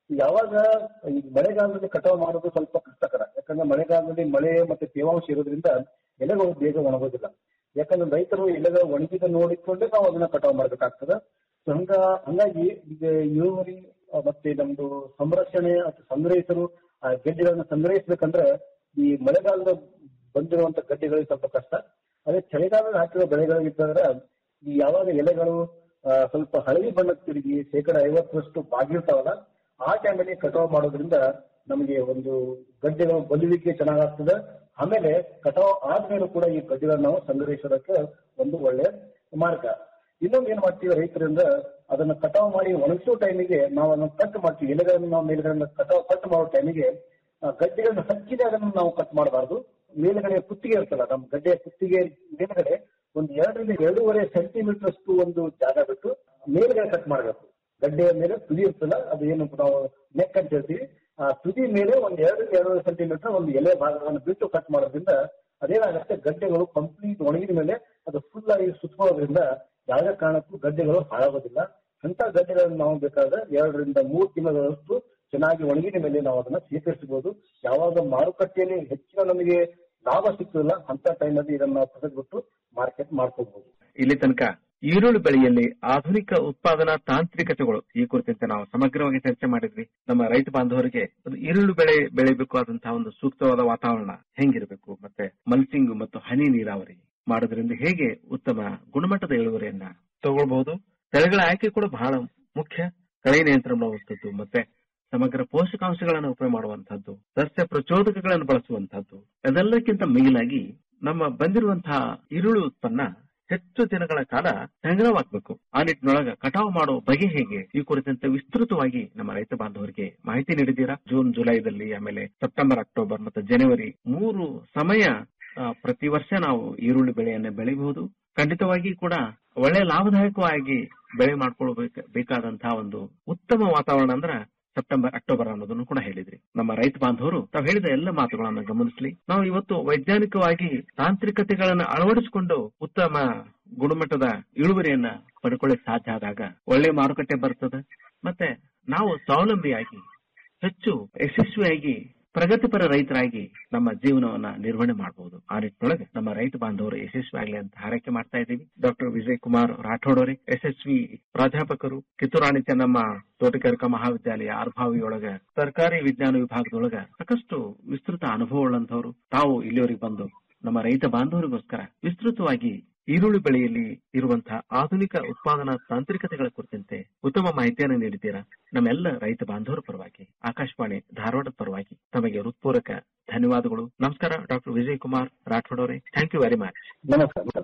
ಯಾವಾಗ ಈ ಮಳೆಗಾಲದಲ್ಲಿ ಕಟಾವು ಮಾಡೋದು ಸ್ವಲ್ಪ ಕಷ್ಟಕರ ಯಾಕಂದ್ರೆ ಮಳೆಗಾಲದಲ್ಲಿ ಮಳೆ ಮತ್ತೆ ತೇವಾಂಶ ಇರೋದ್ರಿಂದ ಎಲೆಗಳು ಬೇಗ ಒಣಗೋದಿಲ್ಲ ಯಾಕಂದ್ರೆ ರೈತರು ಎಲೆಗಳು ಒಣಗಿದ ನೋಡಿಕೊಂಡೇ ನಾವು ಅದನ್ನ ಕಟಾವು ಮಾಡ್ಬೇಕಾಗ್ತದೆ ಸೊ ಹಂಗ ಹಂಗಾಗಿ ಈಗ ಇಳುವರಿ ಆ, ಮತ್ತೆ ನಮ್ದು ಸಂರಕ್ಷಣೆ ಅಥವಾ ಸಂಗ್ರಹಿಸಲು ಆ ಗೆಡ್ಡೆಗಳನ್ನ ಸಂಗ್ರಹಿಸ್ಬೇಕಂದ್ರೆ ಈ ಮಳೆಗಾಲದ ಬಂದಿರುವಂತ ಗಡ್ಡೆಗಳಿಗೆ ಸ್ವಲ್ಪ ಕಷ್ಟ ಅದೇ ಚಳಿಗಾಲದಲ್ಲಿ ಹಾಕಿರೋ ಬೆಳೆಗಳಿದ್ದಂದ್ರೆ ಈ ಯಾವಾಗ ಎಲೆಗಳು ಆ, ಸ್ವಲ್ಪ ಹಳದಿ ಬಣ್ಣಕ್ಕೆ ತಿರುಗಿ ಶೇಕಡ ಐವತ್ತರಷ್ಟು ಬಾಗಿರ್ತಾವಲ್ಲ ಆ ಟೈಮಲ್ಲಿ ಕಟಾವು ಮಾಡೋದ್ರಿಂದ ನಮಗೆ ಒಂದು ಗಡ್ಡೆಗಳು ಬಲುವಿಕೆ ಚೆನ್ನಾಗಾಗ್ತದೆ ಆಮೇಲೆ ಕಟಾವು ಆದ್ಮೇಲೂ ಕೂಡ ಈ ಗಡ್ಡೆಗಳನ್ನ ನಾವು ಸಂಗ್ರಹಿಸೋದಕ್ಕೆ ಒಂದು ಒಳ್ಳೆ ಮಾರ್ಗ ಇನ್ನೊಂದು ಏನ್ ಮಾಡ್ತೀವಿ ರೈತರಿಂದ ಅದನ್ನ ಕಟಾವು ಮಾಡಿ ಒಣಗಿಸೋ ಟೈಮಿಗೆ ನಾವು ಅದನ್ನ ಕಟ್ ಮಾಡ್ತೀವಿ ಎಲೆಗಳನ್ನ ನಾವು ಮೇಲ್ಗಡೆ ಕಟಾವು ಕಟ್ ಮಾಡೋ ಟೈಮಿಗೆ ಗಡ್ಡೆಗಳನ್ನ ಹಚ್ಚಿದೆ ಅದನ್ನ ನಾವು ಕಟ್ ಮಾಡಬಾರ್ದು ಮೇಲ್ಗಡೆ ಕುತ್ತಿಗೆ ಇರ್ತಲ್ಲ ನಮ್ಮ ಗಡ್ಡೆಯ ಕುತ್ತಿಗೆ ಮೇಲ್ಗಡೆ ಒಂದು ಎರಡರಿಂದ ಎರಡೂವರೆ ಸೆಂಟಿಮೀಟರ್ ಅಷ್ಟು ಒಂದು ಜಾಗ ಬಿಟ್ಟು ಮೇಲ್ಗಡೆ ಕಟ್ ಮಾಡಬೇಕು ಗಡ್ಡೆಯ ಮೇಲೆ ತುದಿ ಇರ್ತಲ್ಲ ಅದು ಏನು ನಾವು ನೆಕ್ ಅಂತ ಹೇಳ್ತೀವಿ ಆ ತುದಿ ಮೇಲೆ ಒಂದ್ ಎರಡರಿಂದ ಎರಡೂವರೆ ಸೆಂಟಿಮೀಟರ್ ಒಂದು ಎಲೆ ಭಾಗವನ್ನು ಬಿಟ್ಟು ಕಟ್ ಮಾಡೋದ್ರಿಂದ ಅದೇನಾಗುತ್ತೆ ಗಡ್ಡೆಗಳು ಕಂಪ್ಲೀಟ್ ಒಣಗಿದ ಮೇಲೆ ಅದು ಫುಲ್ ಆಗಿ ಸುತ್ತೋದ್ರಿಂದ ಯಾವುದೇ ಕಾರಣಕ್ಕೂ ಗಡ್ಡೆಗಳು ಹಾಳಾಗೋದಿಲ್ಲ ಅಂತ ಗಡ್ಡೆಗಳನ್ನು ನಾವು ಬೇಕಾದ್ರೆ ಎರಡರಿಂದ ಮೂರು ತಿಂಗಳಷ್ಟು ಚೆನ್ನಾಗಿ ಒಣಗಿದ ಮೇಲೆ ನಾವು ಅದನ್ನ ಸ್ವೀಕರಿಸಬಹುದು ಯಾವಾಗ ಮಾರುಕಟ್ಟೆಯಲ್ಲಿ ಹೆಚ್ಚಿನ ನಮಗೆ ಲಾಭ ಸಿಗ್ತದಲ್ಲ ಅಂತ ಟೈಮಲ್ಲಿ ಇದನ್ನ ನಾವು ತೆಗೆದ್ಬಿಟ್ಟು ಮಾರ್ಕೆಟ್ ಮಾಡ್ಕೋಬಹುದು ಇಲ್ಲಿ ತನಕ ಈರುಳ್ಳಿ ಬೆಳೆಯಲ್ಲಿ ಆಧುನಿಕ ಉತ್ಪಾದನಾ ತಾಂತ್ರಿಕತೆಗಳು ಈ ಕುರಿತಂತೆ ನಾವು ಸಮಗ್ರವಾಗಿ ಚರ್ಚೆ ಮಾಡಿದ್ವಿ ನಮ್ಮ ರೈತ ಬಾಂಧವರಿಗೆ ಒಂದು ಈರುಳ್ಳಿ ಬೆಳೆ ಬೆಳೆಯಬೇಕು ಆದಂತಹ ಒಂದು ಸೂಕ್ತವಾದ ವಾತಾವರಣ ಹೆಂಗಿರಬೇಕು ಮತ್ತೆ ಮಲ್ಚಿಂಗ್ ಮತ್ತು ಹನಿ ನೀರಾವರಿ ಮಾಡೋದ್ರಿಂದ ಹೇಗೆ ಉತ್ತಮ ಗುಣಮಟ್ಟದ ಇಳುವರಿಯನ್ನ ತಗೊಳ್ಬಹುದು ತಳಿಗಳ ಆಯ್ಕೆ ಕೂಡ ಬಹಳ ಮುಖ್ಯ ಕಳೆ ನಿಯಂತ್ರಣ ಮಾಡುವಂಥದ್ದು ಮತ್ತೆ ಸಮಗ್ರ ಪೋಷಕಾಂಶಗಳನ್ನು ಉಪಯೋಗ ಮಾಡುವಂತಹದ್ದು ಸಸ್ಯ ಪ್ರಚೋದಕಗಳನ್ನು ಬಳಸುವಂತಹದ್ದು ಅದೆಲ್ಲಕ್ಕಿಂತ ಮಿಗಿಲಾಗಿ ನಮ್ಮ ಬಂದಿರುವಂತಹ ಈರುಳ್ಳಿ ಉತ್ಪನ್ನ ಹೆಚ್ಚು ದಿನಗಳ ಕಾಲ ಸಂಗ್ರಹವಾಗಬೇಕು ಆ ನಿಟ್ಟಿನೊಳಗ ಕಟಾವು ಮಾಡೋ ಬಗೆ ಹೇಗೆ ಈ ಕುರಿತಂತೆ ವಿಸ್ತೃತವಾಗಿ ನಮ್ಮ ರೈತ ಬಾಂಧವರಿಗೆ ಮಾಹಿತಿ ನೀಡಿದ್ದೀರಾ ಜೂನ್ ಜುಲೈದಲ್ಲಿ ಆಮೇಲೆ ಸೆಪ್ಟೆಂಬರ್ ಅಕ್ಟೋಬರ್ ಮತ್ತು ಜನವರಿ ಮೂರು ಸಮಯ ಆ, ಪ್ರತಿ ವರ್ಷ ನಾವು ಈರುಳ್ಳಿ ಬೆಳೆಯನ್ನ ಬೆಳೆಯಬಹುದು ಖಂಡಿತವಾಗಿ ಕೂಡ ಒಳ್ಳೆ ಲಾಭದಾಯಕವಾಗಿ ಬೆಳೆ ಮಾಡ್ಕೊಳ್ಬೇಕು ಬೇಕಾದಂತಹ ಒಂದು ಉತ್ತಮ ವಾತಾವರಣ ಅಂದ್ರ ಸೆಪ್ಟೆಂಬರ್ ಅಕ್ಟೋಬರ್ ಅನ್ನೋದನ್ನು ಕೂಡ ಹೇಳಿದ್ರಿ ನಮ್ಮ ರೈತ ಬಾಂಧವರು ತಾವು ಹೇಳಿದ ಎಲ್ಲ ಮಾತುಗಳನ್ನು ಗಮನಿಸಲಿ ನಾವು ಇವತ್ತು ವೈಜ್ಞಾನಿಕವಾಗಿ ತಾಂತ್ರಿಕತೆಗಳನ್ನು ಅಳವಡಿಸಿಕೊಂಡು ಉತ್ತಮ ಗುಣಮಟ್ಟದ ಇಳುವರಿಯನ್ನ ಪಡ್ಕೊಳ್ಳಿಕ್ ಸಾಧ್ಯ ಆದಾಗ ಒಳ್ಳೆ ಮಾರುಕಟ್ಟೆ ಬರ್ತದೆ ಮತ್ತೆ ನಾವು ಸ್ವಾವಲಂಬಿಯಾಗಿ ಹೆಚ್ಚು ಯಶಸ್ವಿಯಾಗಿ ಪ್ರಗತಿಪರ ರೈತರಾಗಿ ನಮ್ಮ ಜೀವನವನ್ನ ನಿರ್ವಹಣೆ ಮಾಡಬಹುದು ಆ ನಿಟ್ಟಿನೊಳಗೆ ನಮ್ಮ ರೈತ ಬಾಂಧವರು ಯಶಸ್ವಿ ಆಗ್ಲಿ ಅಂತ ಹಾರೈಕೆ ಮಾಡ್ತಾ ಇದ್ದೀವಿ ಡಾಕ್ಟರ್ ವಿಜಯ್ ಕುಮಾರ್ ರಾಠೋಡ್ ಅವರೇ ಯಶಸ್ವಿ ಪ್ರಾಧ್ಯಾಪಕರು ಕಿತ್ತೂರಾಣಿ ಚೆನ್ನಮ್ಮ ತೋಟಗಾರಿಕಾ ಮಹಾವಿದ್ಯಾಲಯ ಅರ್ಭಾವಿಯೊಳಗ ಸರ್ಕಾರಿ ವಿಜ್ಞಾನ ವಿಭಾಗದೊಳಗ ಸಾಕಷ್ಟು ವಿಸ್ತೃತ ಅನುಭವಗಳಂತವರು ತಾವು ಇಲ್ಲಿವರೆಗೆ ಬಂದು ನಮ್ಮ ರೈತ ಬಾಂಧವರಿಗೋಸ್ಕರ ವಿಸ್ತೃತವಾಗಿ ಈರುಳ್ಳಿ ಬೆಳೆಯಲ್ಲಿ ಇರುವಂತಹ ಆಧುನಿಕ ಉತ್ಪಾದನಾ ತಾಂತ್ರಿಕತೆಗಳ ಕುರಿತಂತೆ ಉತ್ತಮ ಮಾಹಿತಿಯನ್ನು ನೀಡಿದ್ದೀರಾ ನಮ್ಮೆಲ್ಲ ರೈತ ಬಾಂಧವರ ಪರವಾಗಿ ಆಕಾಶವಾಣಿ ಧಾರವಾಡದ ಪರವಾಗಿ ತಮಗೆ ಹೃತ್ಪೂರ್ವಕ ಧನ್ಯವಾದಗಳು ನಮಸ್ಕಾರ ಡಾಕ್ಟರ್ ವಿಜಯ್ ಕುಮಾರ್ ರಾಠೋಡ್ ಅವರೇ ಥ್ಯಾಂಕ್ ಯು ವೆರಿ ಮಚ್ ನಮಸ್ಕಾರ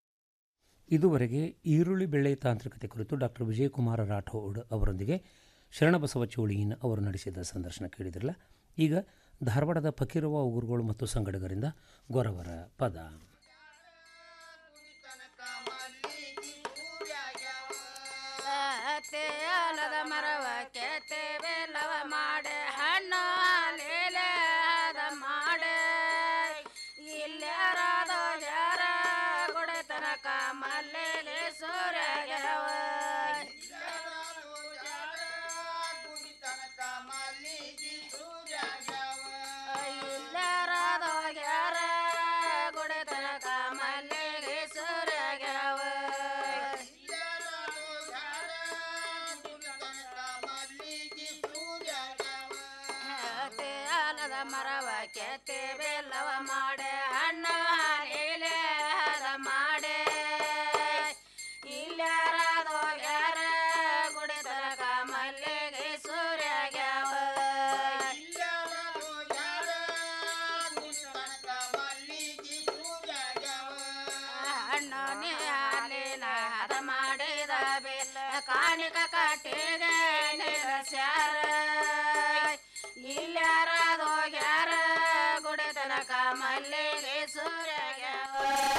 ಇದುವರೆಗೆ ಈರುಳ್ಳಿ ಬೆಳೆ ತಾಂತ್ರಿಕತೆ ಕುರಿತು ಡಾಕ್ಟರ್ ವಿಜಯಕುಮಾರ ರಾಠೋಡ್ ಅವರೊಂದಿಗೆ ಶರಣಬಸವ ಚೋಳಿಯಿನ್ ಅವರು ನಡೆಸಿದ ಸಂದರ್ಶನ ಕೇಳಿದ್ರಲ್ಲ ಈಗ ಧಾರವಾಡದ ಫಕೀರವ ಉಗುರುಗಳು ಮತ್ತು ಸಂಗಡಗರಿಂದ ಗೊರವರ ಪದ ಆಲದ ಮರವ ಕೆತ್ತೇವೆ ಲವ ಮಾಡೆ ಹಣ್ಣು ಲೇಲೆ ಅದ ಮಾಡೆ ಇಲ್ಲಾರಾದೋ ಜಾರ ಗುಡೆ ತನಕ ಮಲ್ಲೆಲೆ ಸೂರ್ಯ ಗೆಲವ ಇಲ್ಲಾರಾದೋ ಜಾರ ಗುಡೆ ತನಕ ಮಲ್ಲೆಗೆ ಸೂರ್ಯ ಗೆಲವ ಹತ್ತೆ ಆಲದ ಮರವ ಕೆತ್ತೆ ಬೆಲ್ಲವ ಮಾಡೆ ಹಣ್ಣು ಹಾಲೇಲೆ ಹದ ಮಾಡೆ ಇಲ್ಲಾರದೋ ಯಾರ ಗುಡಿ ತನಕ ಮಲ್ಲಿಗೆ ಸೂರ್ಯಾಗ್ಯಾವ ಹಣ್ಣು ನೀ ಹಾಲಿನ ಹದ ಮಾಡಿದ ಬೆಲ್ಲ ಕಾಣಿಕ ಕಟ್ಟಿಗೆ ನಿರಸ್ಯಾರ ಇಲ್ಲಾರದ ಹೋಗ್ಯಾರ ಗುಡಿ ತನಕ ಮಲ್ಲಿಗೆ ಸೂರ್ಯಾಗ್ಯಾವ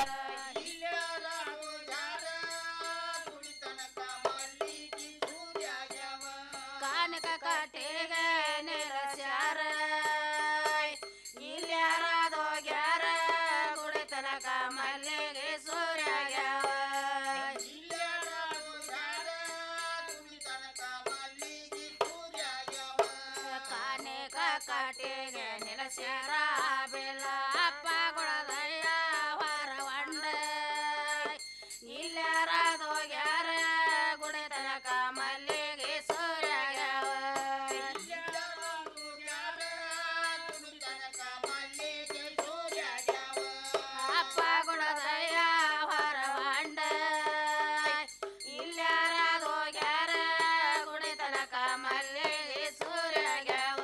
ಕಾಣಿಕ ಕಟ್ಟಿಗೆ ನಿರಸ್ಯಾರ ಇಲ್ಲಾರದ ಹೋಗ್ಯಾರ ಗುಡಿ ತನಕ ಮಲ್ಲಿಗೆ ಸೂರ್ಯಾಗ್ಯಾವ ನಿರಸ್ಯಾರ ಬೆಲ್ಲ ಅಪ್ಪ ಗುಣದಯ್ಯ ಹೊರವಂಡ ಇಲ್ಲಾರದೋಗ್ಯಾರ ಗುಡಿ ತನಕ ಮಲ್ಲಿಗೆ ಸೂರ್ಯಾಗ್ಯಾವ ಅಪ್ಪ ಗುಣದಯ್ಯ ಹೊರವಂಡ ಇಲ್ಲಾರದೋಗ್ಯಾರ ಗುಡಿ ತನಕ ಮಲ್ಲಿಗೆ ಸೂರ್ಯಾಗ್ಯಾವ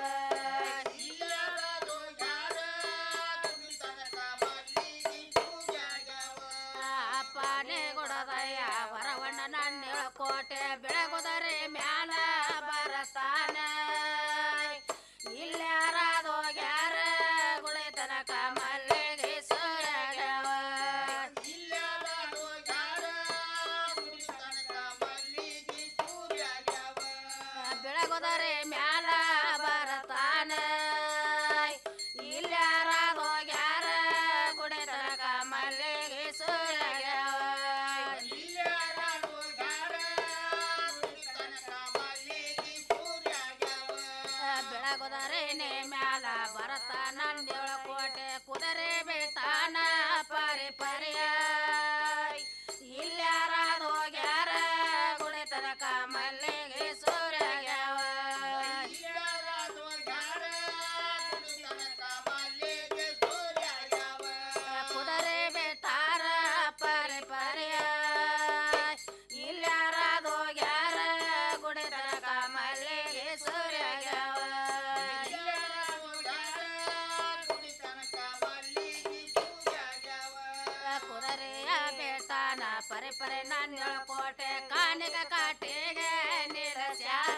ಅಪ್ಪನೇ ಗುಡದಯ್ಯ ಹೊರವಣ್ಣ ನನ್ನ ಕೋಟೆ ಬೆಳಗುದರೆ ಮ್ಯಾಲ ಬರತಾನ ಇಲ್ಲಾರದೋಗ್ಯಾರ ಗುಡಿ ತನಕ ಮಲ್ಲಿಗೆ ಸೂರ್ಯಾಗ್ಯಾವ ಬೆಳಗುದರೆ ಮ್ಯಾಲ ಬರತಾನ ಇಲ್ಲಾರದೋಗ್ಯಾರ ಗುಡಿ ತನಕ ಮಲ್ಲಿಗೆ ಸೂರ್ಯಾಗ್ಯಾವ ಬೆಳಗುದರೇನೆ ಮ್ಯಾಲ ಬರತ ನಂದೇಳ ಕೋಟೆ ಕುದರೆ ಬೇತಾನ ಪರಿ ಪರಿಯ ಇಲ್ಲಾರದೋಗ್ಯಾರ ಗುಡಿ ತನಕ ಮಲ್ಲಿಗೆ ಸೂರ್ಯಾಗ್ಯಾವ ಕುದರೆ ಬೇತಾರ ಪರಿ ಪರಿಯ ಇಲ್ಲಾರದೋಗ್ಯಾರ ಗುಡಿ ತನಕ ಮಲ್ಲಿಗೆ ಸೂರ್ಯಾಗ್ಯಾವ ಕುದರೆಯ ಬೇತಾನ ಪರಿ ಪರಿ ನನ್ನ ಕೋಟೆ ಕಾಣಿಗ ಕಾಟಿಗೆ ನಿರಸ್ಯಾರ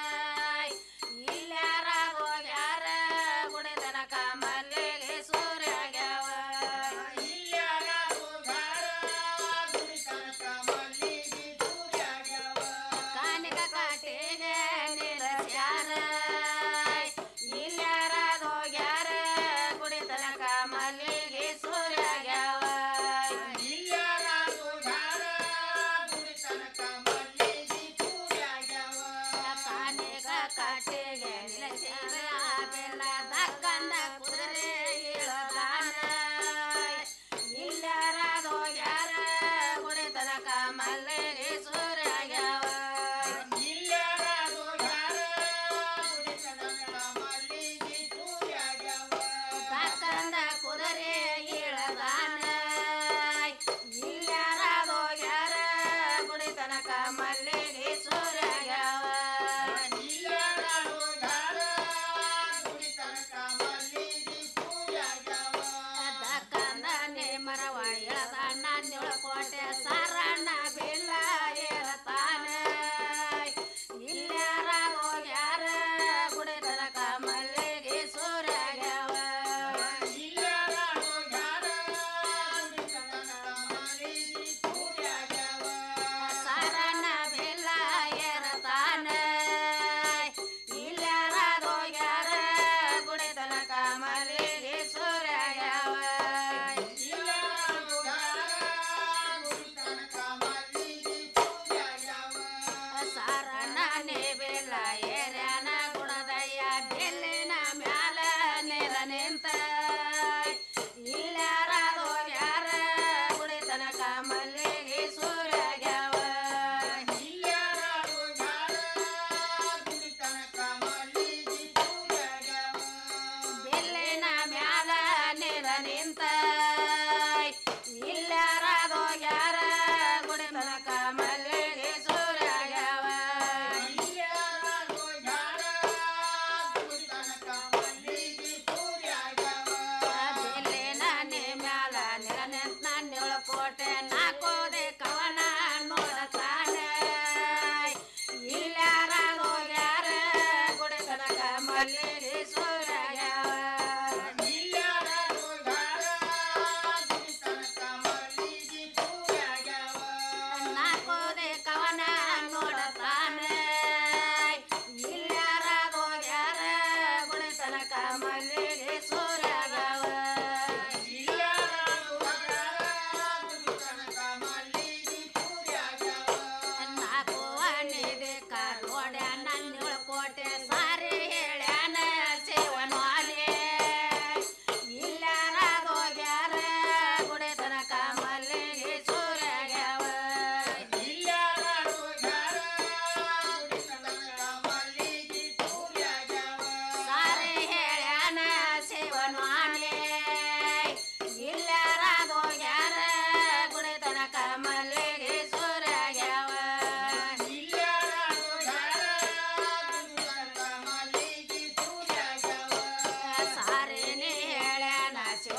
ಇಲ್ಲಾರದೋಗ್ಯಾರ ಗುಡಿ ತನಕ ಮಲ್ಲಿಗೆ ಸೂರ್ಯಾಗ್ಯಾವ ಕಾಣಿಗ ಕಾಟಿಗೆ ನಿರಸ್ಯಾರ ಇಲ್ಲಾರದೋಗ್ಯಾರ ಗುಡಿ ತನಕ ಮಲ್ಲಿಗೆ ಸೂರ್ಯಾಗ್ಯಾವ ಕಾಣಿಗ ಕಾಟಿಗೆ ನಿರಸ್ಯಾರ ಬೆಲ್ಲ ದಕ್ಕಂದ ಕುದುರೆ ಇಳದಾನ ಇಲ್ಲಾರದೋಗ್ಯಾರ ಗುಡಿ ತನಕ ಮಲ್ಲಿಗೆ ಸೂರ್ಯಾಗ್ಯಾವ ದಕ್ಕಂದ ಕುದುರೆ ಇಳದಾನ ಇಲ್ಲಾರದೋಗ್ಯಾರ ಗುಡಿ ತನಕ ಮಲ್ಲಿಗೆ ಸೂರ್ಯಾಗ್ಯಾವ ದಕ್ಕಂದ ನೇ ಮರವ ಇಳದಾನ ಕೋಟೆ ಸಾರ